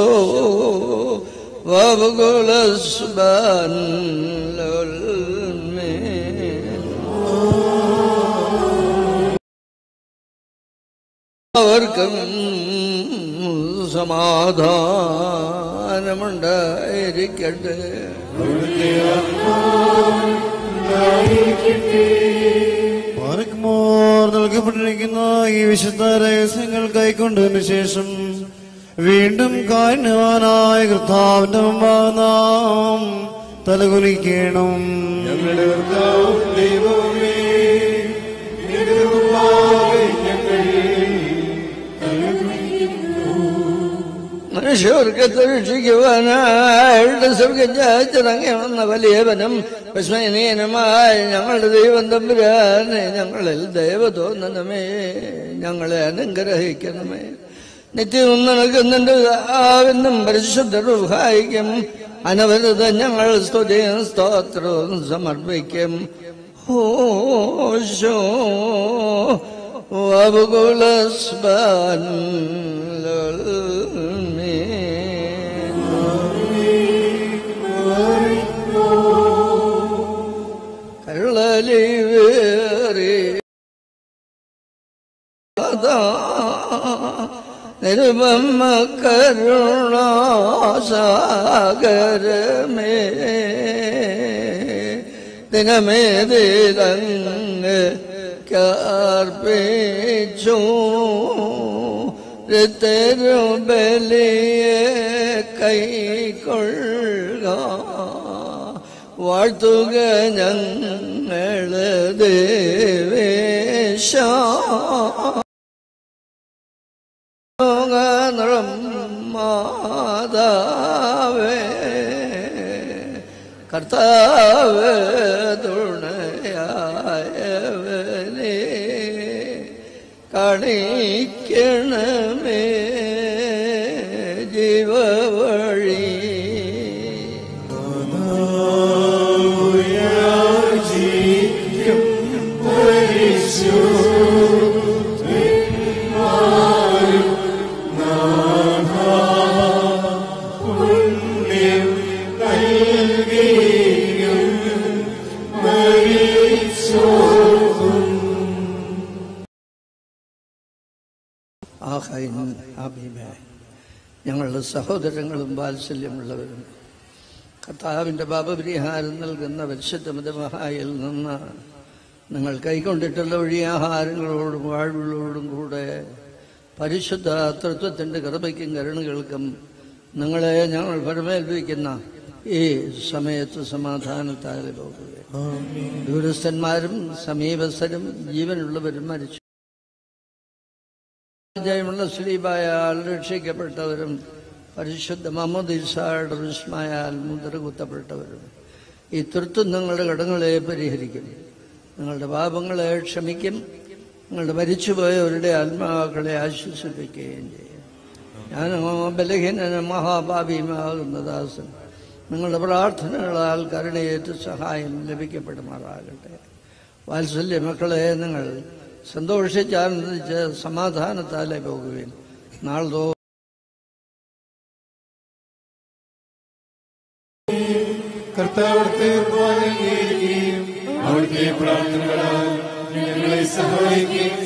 വകുലസ്ബാൻ അവർക്കും സമാധാനം സമാധാനമുണ്ടായിരിക്കട്ടെ പാറക്കുമോർ നൽകപ്പെട്ടിരിക്കുന്ന ഈ വിശുദ്ധ രഹസ്യങ്ങൾ കൈക്കൊണ്ടതിനു ശേഷം വീണ്ടും കാരണവാനായ കർത്താവിന്റെ മുമ്പാകെ നാം തലകുലിക്കണം ഞങ്ങളുടെ കർത്താവും ദൈവമേ നിന്റെ മുമ്പാകെ ഞങ്ങൾ മനുഷ്യർക്ക് രക്ഷിക്കുവാനായിട്ട് സ്വർഗജാത്തിറങ്ങി വന്ന വലിയവനും വിസ്മയനീയനുമായ ഞങ്ങളുടെ ദൈവം തമ്പുരാനെ ഞങ്ങളിൽ ദൈവ തോന്നണമേ ഞങ്ങളെ അനുഗ്രഹിക്കണമേ നിത്യവും നടക്കുന്നുണ്ട് ആവിനും പരിശുദ്ധ റുഹായിക്കും അനവരത ഞങ്ങൾ സ്തുതിയും സ്തോത്രവും സമർപ്പിക്കും ഓശോ വബുകുലസ്ബാൻ കരുളലിവേറി നിരുപമ കരുണാസാഗരമേ ദിനമേതിലങ്ങ് കാർപ്പിച്ചു തെരുബലിയെ കൈക്കൊള്ളുക വാഴ്ത്തുക ഞങ്ങള് ദേവേശ നിറം മാതാവേ കർത്താവ് തുണയായവനെ കാണിക്കണമേ ജീവവഴി ആഹൈൻ അഭിമേ ഞങ്ങളുടെ സഹോദരങ്ങളും വാത്സല്യമുള്ളവരും കർത്താവിൻ്റെ പാപപരിഹാരം നൽകുന്ന പരിശുദ്ധമതമഹായിൽ നിന്ന് നിങ്ങൾ കൈക്കൊണ്ടിട്ടുള്ള വഴിയാഹാരങ്ങളോടും വാഴ്വുകളോടും കൂടെ പരിശുദ്ധ തൃത്വത്തിൻ്റെ കൃപയ്ക്കും കരുണകൾക്കും നിങ്ങളെ ഞങ്ങൾ പരമേൽപ്പിക്കുന്ന ഈ സമയത്ത് സമാധാനത്താലെ പോകുക ദൂരസ്ഥന്മാരും സമീപസ്ഥരും ജീവനുള്ളവരും മരിച്ചു ജയമുള്ള സ്ലീബായാൽ രക്ഷിക്കപ്പെട്ടവരും പരിശുദ്ധ മുഹമ്മദ് ഇസായുടെ വിസ്മയാൽ മുദ്ര കുത്തപ്പെട്ടവരും ഈ തൃത്വം നിങ്ങളുടെ കടങ്ങളെ പരിഹരിക്കും നിങ്ങളുടെ പാപങ്ങളെ ക്ഷമിക്കും നിങ്ങളുടെ മരിച്ചുപോയവരുടെ ആത്മാക്കളെ ആശ്വസിപ്പിക്കുകയും ചെയ്യും ഞാൻ ബലഹീനനും മഹാപാപിയുമാകുന്ന ദാസൻ നിങ്ങളുടെ പ്രാർത്ഥനകളാൽ കരുണയേറ്റ് സഹായം ലഭിക്കപ്പെടുമാറാകട്ടെ വാത്സല്യ മക്കളെ നിങ്ങൾ സന്തോഷിച്ചാനന്ദിച്ച് സമാധാനത്താലെ പോകുകയും നാളെ കർത്താവിടുത്തെ അംഗീകരിക്കുകയും അവിടുത്തെ പ്രാർത്ഥനകളാൽ ഞങ്ങളെ സഹായിക്കുകയും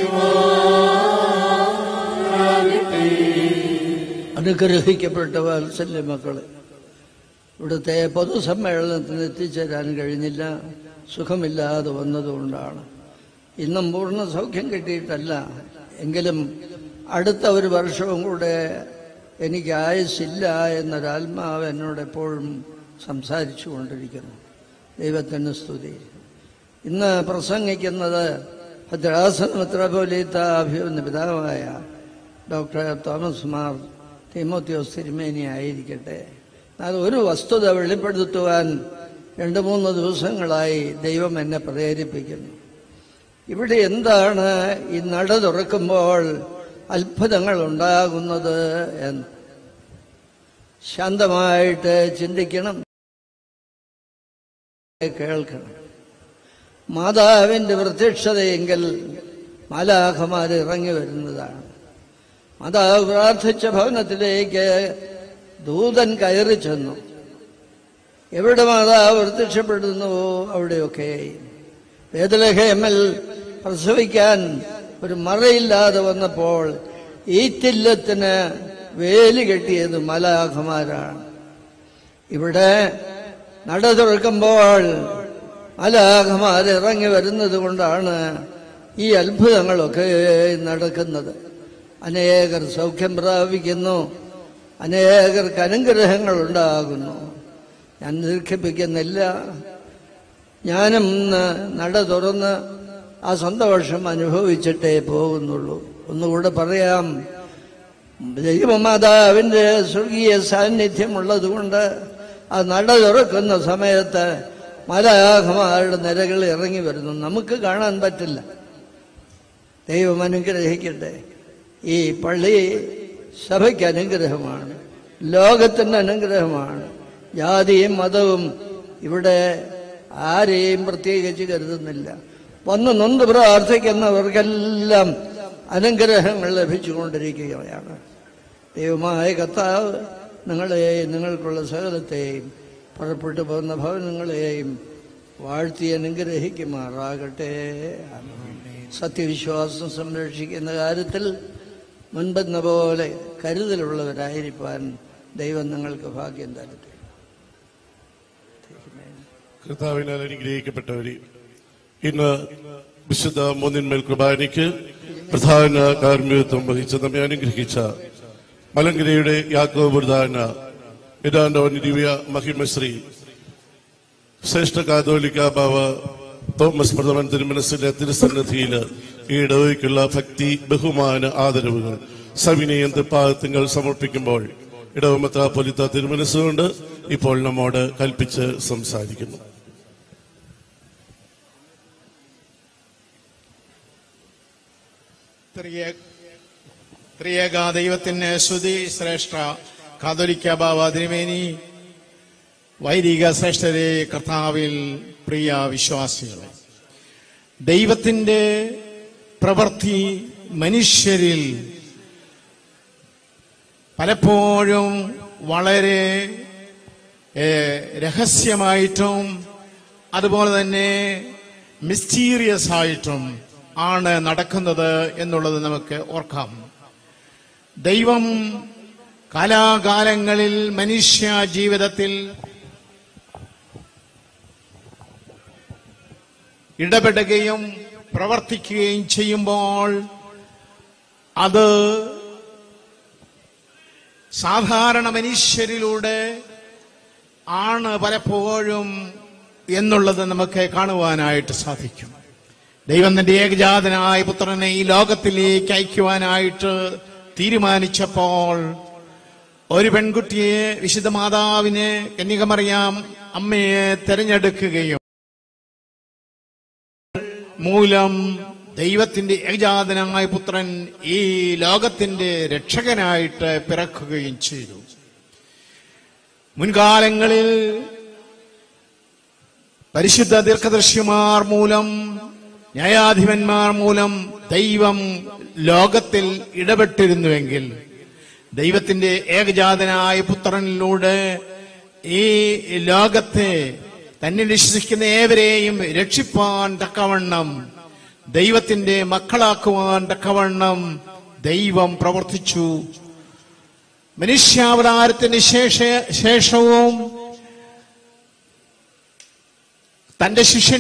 ചെയ്യുവാനാകട്ടെ അനുഗ്രഹിക്കപ്പെട്ട വാത്സല്യ മക്കളെ ഇവിടുത്തെ പൊതുസമ്മേളനത്തിന് എത്തിച്ചേരാൻ കഴിഞ്ഞില്ല സുഖമില്ലാതെ വന്നതുകൊണ്ടാണ് ഇന്നും പൂർണ്ണ സൗഖ്യം കിട്ടിയിട്ടല്ല എങ്കിലും അടുത്ത ഒരു വർഷവും കൂടെ എനിക്ക് ആയുസില്ല എന്നൊരാത്മാവ് എന്നോട് എപ്പോഴും സംസാരിച്ചു കൊണ്ടിരിക്കുന്നു ദൈവത്തിന് സ്തുതി ഇന്ന് പ്രസംഗിക്കുന്നത് ഭദ്രാസന മെത്രാപോലീത്ത അഭിമന്യ പിതാവായ ഡോക്ടർ തോമസ് മാർ തിമോത്യോസ് തിരുമേനി ആയിരിക്കട്ടെ എന്നാൽ ഒരു വസ്തുത വെളിപ്പെടുത്തുവാൻ രണ്ട് മൂന്ന് ദിവസങ്ങളായി ദൈവം എന്നെ പ്രേരിപ്പിക്കുന്നു ഇവിടെ എന്താണ് ഈ നട തുറക്കുമ്പോൾ അത്ഭുതങ്ങൾ ഉണ്ടാകുന്നത് എന്ന് ശാന്തമായിട്ട് ചിന്തിക്കണം കേൾക്കണം മാതാവിന്റെ പ്രത്യക്ഷതയെങ്കിൽ മാലാഖമാർ ഇറങ്ങി വരുന്നതാണ് മാതാവ് പ്രാർത്ഥിച്ച ഭവനത്തിലേക്ക് ദൂതൻ കയറി ചെന്നു എവിടെ മാതാവ് പ്രത്യക്ഷപ്പെടുന്നുവോ അവിടെയൊക്കെ വേദലഹേമൽ പ്രസവിക്കാൻ ഒരു മറയില്ലാതെ വന്നപ്പോൾ ഈറ്റില്ലത്തിന് വേലി കെട്ടിയത് മലാഖമാരാണ് ഇവിടെ നട തുറക്കുമ്പോൾ മലാഖമാർ ഇറങ്ങി വരുന്നത് കൊണ്ടാണ് ഈ അത്ഭുതങ്ങളൊക്കെ നടക്കുന്നത് അനേകർ സൗഖ്യം പ്രാപിക്കുന്നു അനേകർക്ക് അനുഗ്രഹങ്ങൾ ഉണ്ടാകുന്നു ഞാൻ ദീർഘിപ്പിക്കുന്നില്ല ഞാനും ഇന്ന് നട തുറന്ന് ആ സന്തോഷം അനുഭവിച്ചിട്ടേ പോകുന്നുള്ളൂ ഒന്നുകൂടെ പറയാം ദൈവമാതാവിൻ്റെ സ്വർഗീയ സാന്നിധ്യമുള്ളത് കൊണ്ട് ആ നട തുറക്കുന്ന സമയത്ത് മലാഹമാരുടെ നിരകൾ ഇറങ്ങി വരുന്നു നമുക്ക് കാണാൻ പറ്റില്ല ദൈവം അനുഗ്രഹിക്കട്ടെ ഈ പള്ളി സഭയ്ക്ക് അനുഗ്രഹമാണ് ലോകത്തിന് അനുഗ്രഹമാണ് ജാതിയും മതവും ഇവിടെ ആരെയും പ്രത്യേകിച്ച് കരുതുന്നില്ല വന്ന് നൊന്ത് പ്രാർത്ഥിക്കുന്നവർക്കെല്ലാം അനുഗ്രഹങ്ങൾ ലഭിച്ചുകൊണ്ടിരിക്കുകയാണ് ദൈവമായ കർത്താവ് നിങ്ങളെയും നിങ്ങൾക്കുള്ള സകലത്തെയും പുറപ്പെട്ടു പോകുന്ന ഭവനങ്ങളെയും വാഴ്ത്തി അനുഗ്രഹിക്കുമാറാകട്ടെ സത്യവിശ്വാസം സംരക്ഷിക്കുന്ന കാര്യത്തിൽ മുൻപെന്ന പോലെ കരുതലുള്ളവരായിരിക്കാൻ ദൈവം നിങ്ങൾക്ക് ഭാഗ്യം തരട്ടെ കർത്താവിനാൽ അനുഗ്രഹിക്കപ്പെട്ടവരെ ഇന്ന് വിശുദ്ധ മൂന്നിന്മേൽ കുർബാനയ്ക്ക് പ്രധാന കാർമ്മികത്വം വഹിച്ച നമ്മെ അനുഗ്രഹിച്ച മലങ്കരയുടെ യാക്കോ പ്രധാന ഇതാണ്ടവൻ ദിവ്യ മഹിമശ്രീ ശ്രേഷ്ഠ കാതോലിക്ക ബാവ തോമസ് പ്രഥമൻ തിരുമനസിന്റെ തിരുസന്നിധിയിൽ ഈ ഇടവയ്ക്കുള്ള ഭക്തി ബഹുമാന ആദരവുകൾ സവിനയം തൃപ്പാദത്തിങ്ങൾ സമർപ്പിക്കുമ്പോൾ ഇടവമത്ര പൊലിത്ത തിരുമനസ്സുകൊണ്ട് ഇപ്പോൾ നമ്മോട് കൽപ്പിച്ച് സംസാരിക്കുന്നു ത്രിയേ- ത്രിയേക ദൈവത്തിന് ശ്രുതി ശ്രേഷ്ഠ കാതോലിക്ക ബാബ തിരുമേനി വൈദിക ശ്രേഷ്ഠരെ കർത്താവിൽ പ്രിയ വിശ്വാസികളെ ദൈവത്തിന്റെ പ്രവൃത്തി മനുഷ്യരിൽ പലപ്പോഴും വളരെ ഏ, രഹസ്യമായിട്ടും അതുപോലെ തന്നെ മിസ്റ്റീരിയസ് ആയിട്ടും ആണ് നടക്കുന്നത് എന്നുള്ളത് നമുക്ക് ഓർക്കാം ദൈവം കാലാകാലങ്ങളിൽ മനുഷ്യ ജീവിതത്തിൽ ഇടപെടുകയും പ്രവർത്തിക്കുകയും ചെയ്യുമ്പോൾ അത് സാധാരണ മനുഷ്യരിലൂടെ ആണ് പലപ്പോഴും എന്നുള്ളത് നമുക്ക് കാണുവാനായിട്ട് സാധിക്കും ദൈവം തന്റെ ഏകജാതനായ പുത്രനെ ഈ ലോകത്തിലേക്ക് അയക്കുവാനായിട്ട് തീരുമാനിച്ചപ്പോൾ ഒരു പെൺകുട്ടിയെ വിശുദ്ധ മാതാവിനെ കന്യകമറിയാം അമ്മയെ തെരഞ്ഞെടുക്കുകയും മൂലം ദൈവത്തിന്റെ ഏകജാതനായ പുത്രൻ ഈ ലോകത്തിന്റെ രക്ഷകനായിട്ട് പിറക്കുകയും ചെയ്തു മുൻകാലങ്ങളിൽ പരിശുദ്ധ ദീർഘദർശിമാർ മൂലം ന്യായാധിപന്മാർ മൂലം ദൈവം ലോകത്തിൽ ഇടപെട്ടിരുന്നുവെങ്കിൽ ദൈവത്തിന്റെ ഏകജാതനായ പുത്രനിലൂടെ ഈ ലോകത്തെ തന്നെ വിശ്വസിക്കുന്ന ഏവരെയും രക്ഷിപ്പാൻ തക്കവണ്ണം ദൈവത്തിന്റെ മക്കളാക്കുവാൻ തക്കവണ്ണം ദൈവം പ്രവർത്തിച്ചു മനുഷ്യാവതാരത്തിന് ശേഷ ശേഷവും തന്റെ ശിഷ്യൻ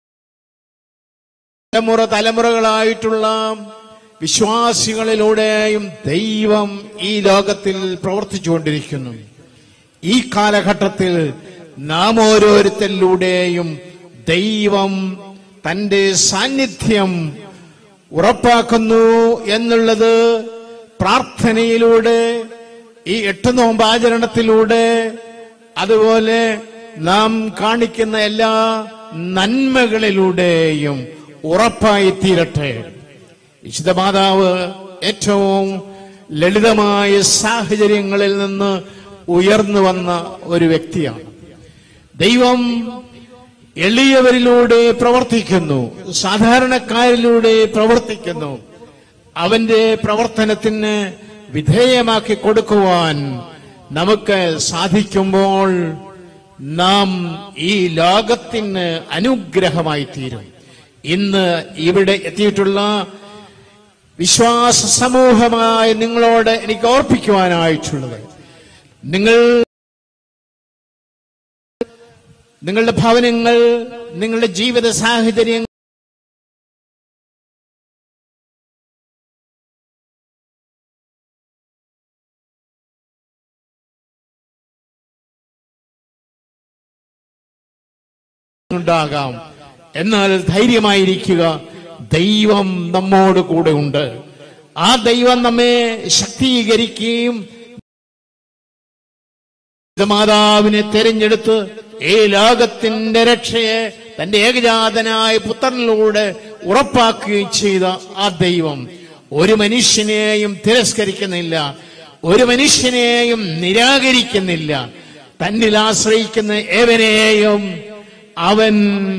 തലമുറ തലമുറകളായിട്ടുള്ള വിശ്വാസികളിലൂടെയും ദൈവം ഈ ലോകത്തിൽ പ്രവർത്തിച്ചുകൊണ്ടിരിക്കുന്നു ഈ കാലഘട്ടത്തിൽ നാം ഓരോരുത്തരിലൂടെയും ദൈവം തന്റെ സാന്നിധ്യം ഉറപ്പാക്കുന്നു എന്നുള്ളത് പ്രാർത്ഥനയിലൂടെ ഈ എട്ട് നോമ്പാചരണത്തിലൂടെ അതുപോലെ നാം കാണിക്കുന്ന എല്ലാ നന്മകളിലൂടെയും ഉറപ്പായി തീരട്ടെ വിശുദ്ധ മാതാവ് ഏറ്റവും ലളിതമായ സാഹചര്യങ്ങളിൽ നിന്ന് ഉയർന്നു വന്ന ഒരു വ്യക്തിയാണ് ദൈവം എളിയവരിലൂടെ പ്രവർത്തിക്കുന്നു സാധാരണക്കാരിലൂടെ പ്രവർത്തിക്കുന്നു അവന്റെ പ്രവർത്തനത്തിന് വിധേയമാക്കി കൊടുക്കുവാൻ നമുക്ക് സാധിക്കുമ്പോൾ നാം ഈ ലോകത്തിന് അനുഗ്രഹമായി തീരും ഇന്ന് ഇവിടെ എത്തിയിട്ടുള്ള വിശ്വാസ സമൂഹമായ നിങ്ങളോട് എനിക്ക് ഓർപ്പിക്കുവാനായിട്ടുള്ളത് നിങ്ങൾ നിങ്ങളുടെ ഭവനങ്ങൾ നിങ്ങളുടെ ജീവിത സാഹചര്യങ്ങൾ ഉണ്ടാകാം എന്നാൽ ധൈര്യമായിരിക്കുക ദൈവം നമ്മോട് കൂടെ ഉണ്ട് ആ ദൈവം നമ്മെ ശക്തീകരിക്കുകയും മാതാവിനെ തെരഞ്ഞെടുത്ത് ഈ ലോകത്തിന്റെ രക്ഷയെ തന്റെ ഏകജാതനായ പുത്രനിലൂടെ ഉറപ്പാക്കുകയും ചെയ്ത ആ ദൈവം ഒരു മനുഷ്യനെയും തിരസ്കരിക്കുന്നില്ല ഒരു മനുഷ്യനെയും നിരാകരിക്കുന്നില്ല തന്നിൽ ആശ്രയിക്കുന്ന ഏവനെയും അവൻ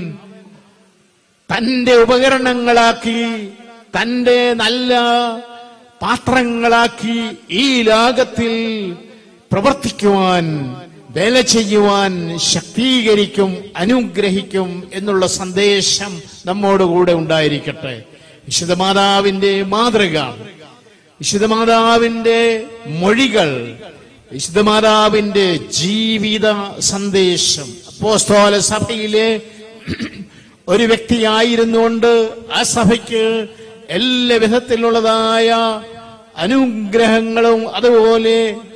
തന്റെ ഉപകരണങ്ങളാക്കി തന്റെ നല്ല പാത്രങ്ങളാക്കി ഈ ലോകത്തിൽ പ്രവർത്തിക്കുവാൻ വേല ചെയ്യുവാൻ ശക്തീകരിക്കും അനുഗ്രഹിക്കും എന്നുള്ള സന്ദേശം നമ്മോടുകൂടെ ഉണ്ടായിരിക്കട്ടെ വിശുദ്ധ മാതാവിന്റെ മാതൃക വിശുദ്ധ മാതാവിന്റെ മൊഴികൾ വിശുദ്ധ മാതാവിന്റെ ജീവിത സന്ദേശം അപ്പോസ്തോല സഭയിലെ ഒരു വ്യക്തിയായിരുന്നുകൊണ്ട് ആ സഭയ്ക്ക് എല്ലാ വിധത്തിലുള്ളതായ അനുഗ്രഹങ്ങളും അതുപോലെ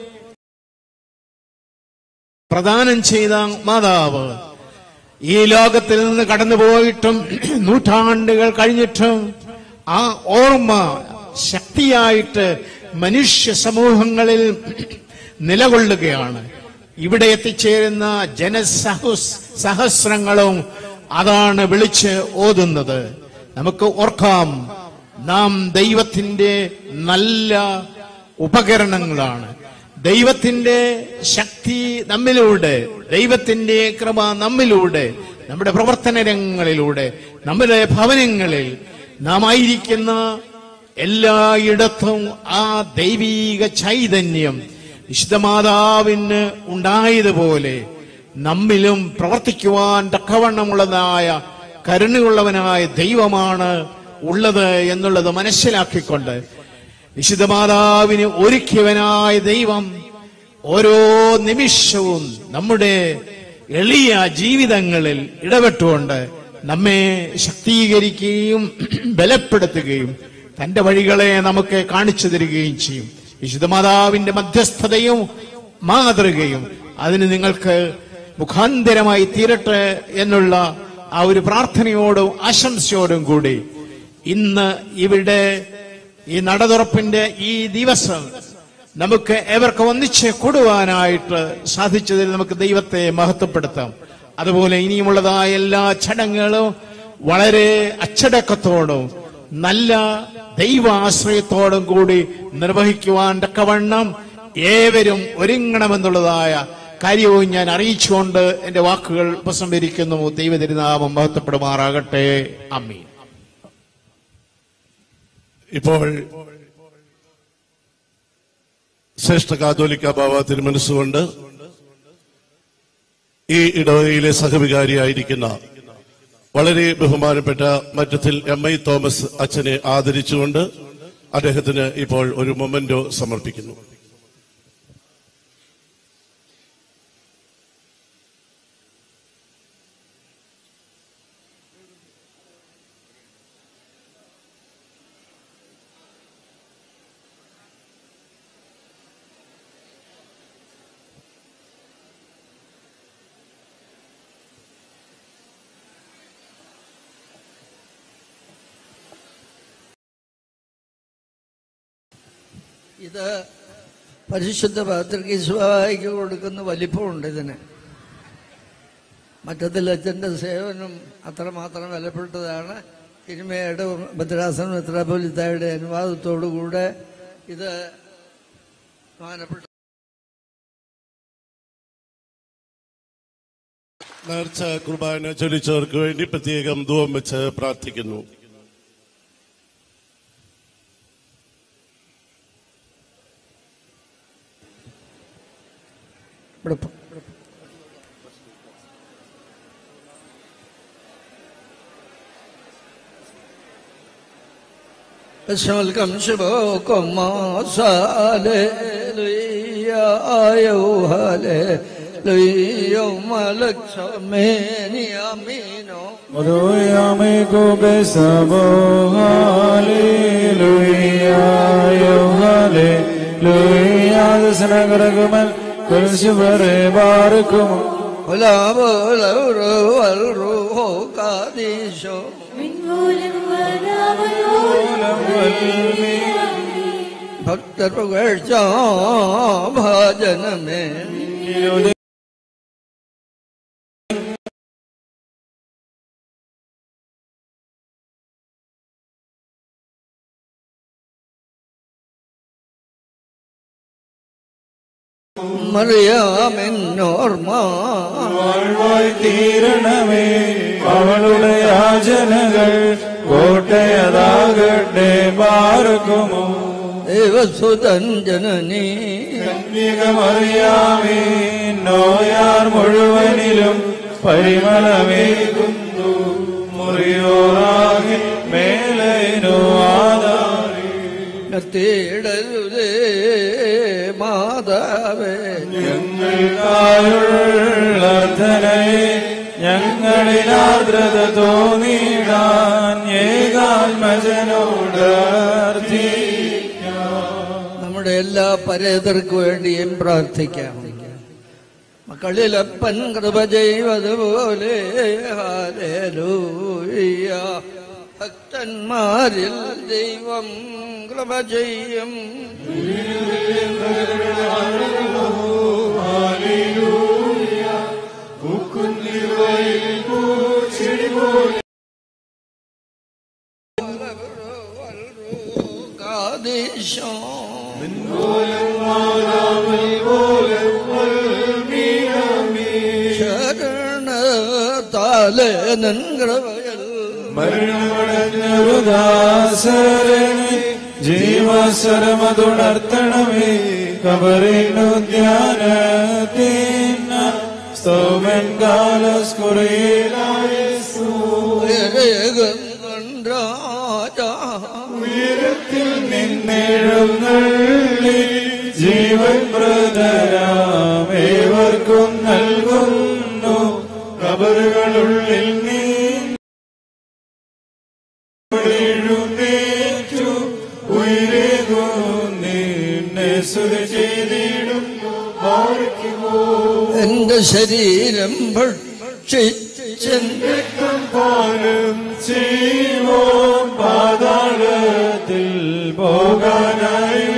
പ്രദാനം ചെയ്ത മാതാവ് ഈ ലോകത്തിൽ നിന്ന് കടന്നുപോയിട്ടും നൂറ്റാണ്ടുകൾ കഴിഞ്ഞിട്ടും ആ ഓർമ്മ ശക്തിയായിട്ട് മനുഷ്യ സമൂഹങ്ങളിൽ നിലകൊള്ളുകയാണ് ഇവിടെ എത്തിച്ചേരുന്ന ജനസഹസ് സഹസ്രങ്ങളും അതാണ് വിളിച്ച് ഓതുന്നത് നമുക്ക് ഓർക്കാം നാം ദൈവത്തിന്റെ നല്ല ഉപകരണങ്ങളാണ് ദൈവത്തിന്റെ ശക്തി നമ്മിലൂടെ ദൈവത്തിന്റെ കൃപ നമ്മിലൂടെ നമ്മുടെ പ്രവർത്തന രംഗങ്ങളിലൂടെ നമ്മുടെ ഭവനങ്ങളിൽ നാം ആയിരിക്കുന്ന എല്ലായിടത്തും ആ ദൈവീക ചൈതന്യം വിശുദ്ധമാതാവിന് ഉണ്ടായതുപോലെ നമ്മിലും പ്രവർത്തിക്കുവാൻ തക്കവണ്ണമുള്ളതായ കരുണയുള്ളവനായ ദൈവമാണ് ഉള്ളത് എന്നുള്ളത് മനസ്സിലാക്കിക്കൊണ്ട് വിശുദ്ധമാതാവിന് ഒരുക്കിയവനായ ദൈവം ഓരോ നിമിഷവും നമ്മുടെ എളിയ ജീവിതങ്ങളിൽ ഇടപെട്ടുകൊണ്ട് നമ്മെ ശക്തീകരിക്കുകയും ബലപ്പെടുത്തുകയും തന്റെ വഴികളെ നമുക്ക് കാണിച്ചു തരികയും ചെയ്യും വിശുദ്ധമാതാവിന്റെ മധ്യസ്ഥതയും മാതൃകയും അതിന് നിങ്ങൾക്ക് മുഖാന്തരമായി തീരട്ടെ എന്നുള്ള ആ ഒരു പ്രാർത്ഥനയോടും ആശംസയോടും കൂടി ഇന്ന് ഇവിടെ ഈ നടതുറപ്പിന്റെ ഈ ദിവസം നമുക്ക് ഏവർക്ക് ഒന്നിച്ച് കൂടുവാനായിട്ട് സാധിച്ചതിൽ നമുക്ക് ദൈവത്തെ മഹത്വപ്പെടുത്താം അതുപോലെ ഇനിയുമുള്ളതായ എല്ലാ ചടങ്ങുകളും വളരെ അച്ചടക്കത്തോടും നല്ല ദൈവാശ്രയത്തോടും കൂടി നിർവഹിക്കുവാൻ തക്കവണ്ണം ഏവരും ഒരുങ്ങണമെന്നുള്ളതായ കാര്യവും ഞാൻ അറിയിച്ചുകൊണ്ട് എന്റെ വാക്കുകൾ ഉപസംഹരിക്കുന്നു ദൈവതിരുനാമം മഹത്വപ്പെടുമാറാകട്ടെ അമ്മീൻ ഇപ്പോൾ ശ്രേഷ്ഠ കാതോലിക്ക ബാബ തിരുമനസ്സുകൊണ്ട് ഈ ഇടവകയിലെ സഹവികാരിയായിരിക്കുന്ന വളരെ ബഹുമാനപ്പെട്ട മറ്റത്തിൽ എം ഐ തോമസ് അച്ഛനെ ആദരിച്ചുകൊണ്ട് അദ്ദേഹത്തിന് ഇപ്പോൾ ഒരു മൊമെന്റോ സമർപ്പിക്കുന്നു ഇത് പരിശുദ്ധ പത്രികയ്ക്ക് കൊടുക്കുന്ന വലിപ്പമുണ്ട് ഇതിന് മറ്റത്തിൽ അച്ഛൻ്റെ സേവനം അത്രമാത്രം വിലപ്പെട്ടതാണ് തിരുമയുടെ ഭദ്രാസനം മെത്രാപോലിത്തായുടെ അനുവാദത്തോടുകൂടെ ഇത് ബഹുമാനപ്പെട്ട നേർച്ച കുർബാന ചൊല്ലിച്ചവർക്ക് വേണ്ടി പ്രത്യേകം ധൂവം വെച്ച് പ്രാർത്ഥിക്കുന്നു ഇവിടെ പോ- اسمكم شبوكم ما هاليلويا هاليلويا ملك سمين يمينو Odoyameko besabo hallelujah yo hallelujah dasanagaragamal kulshvare barakum ولا ولا والروح قاديشو ഭക്തർ പുകഴ്ച ഭജനമേ മറിയാമെന്നോർമ്മ വാഴ്വായി തീരണമേ അവളുടെ യാചനകൾ കോട്ടയതാകട്ടെ പാർക്കുമോ ദേവസുതൻ ജനനീ കന്യകമറിയാമേ നോയാർ മുഴുവനിലും പരിമളമേകുന്നു മുറിയോറാകെ മേലൈനോ ആധാരി തേടരുതേ മാതാവേ ഞങ്ങൾക്കായുള്ളർത്ഥനയെ ഞങ്ങളിൽ ആർദ്രത തോന്നിടാൻ ഏകാത്മജനോട് നമ്മുടെ എല്ലാ പരേതർക്കു വേണ്ടിയും പ്രാർത്ഥിക്കാം മക്കളിലപ്പൻ കൃപ ചെയ്വതുപോലെ ഹാലേലൂയ ഭക്തന്മാരിൽ ദൈവം കൃപ ചെയ്യും കാദേശോ ശരണത്താലെ നൻകൃപയൽ മരണമടഞ്ഞൊരുദാസരനെ ജീവസ്വരമതുണർത്തണമേ കബറിനു ധ്യാനത്തിന സ്തോമൻ കാലസ്കുറയിലായ ഉയരത്തിൽ നിന്നെഴുന്നള്ളി ജീവൻ പ്രതരാമേവർക്കും നൽകുന്നു കബറുകളുള്ളിൽ നീ എഴുന്നേറ്റു ഉയരേകൂ നിന്നെ സ്തുതി ചെയ്തിടുന്നു പാർക്കുമോ എന്റെ ശരീരം ഭക്ഷിച്ചെന്റെ രക്തം പാലും ജീവോ പാതാളത്തിൽ പോകാനായി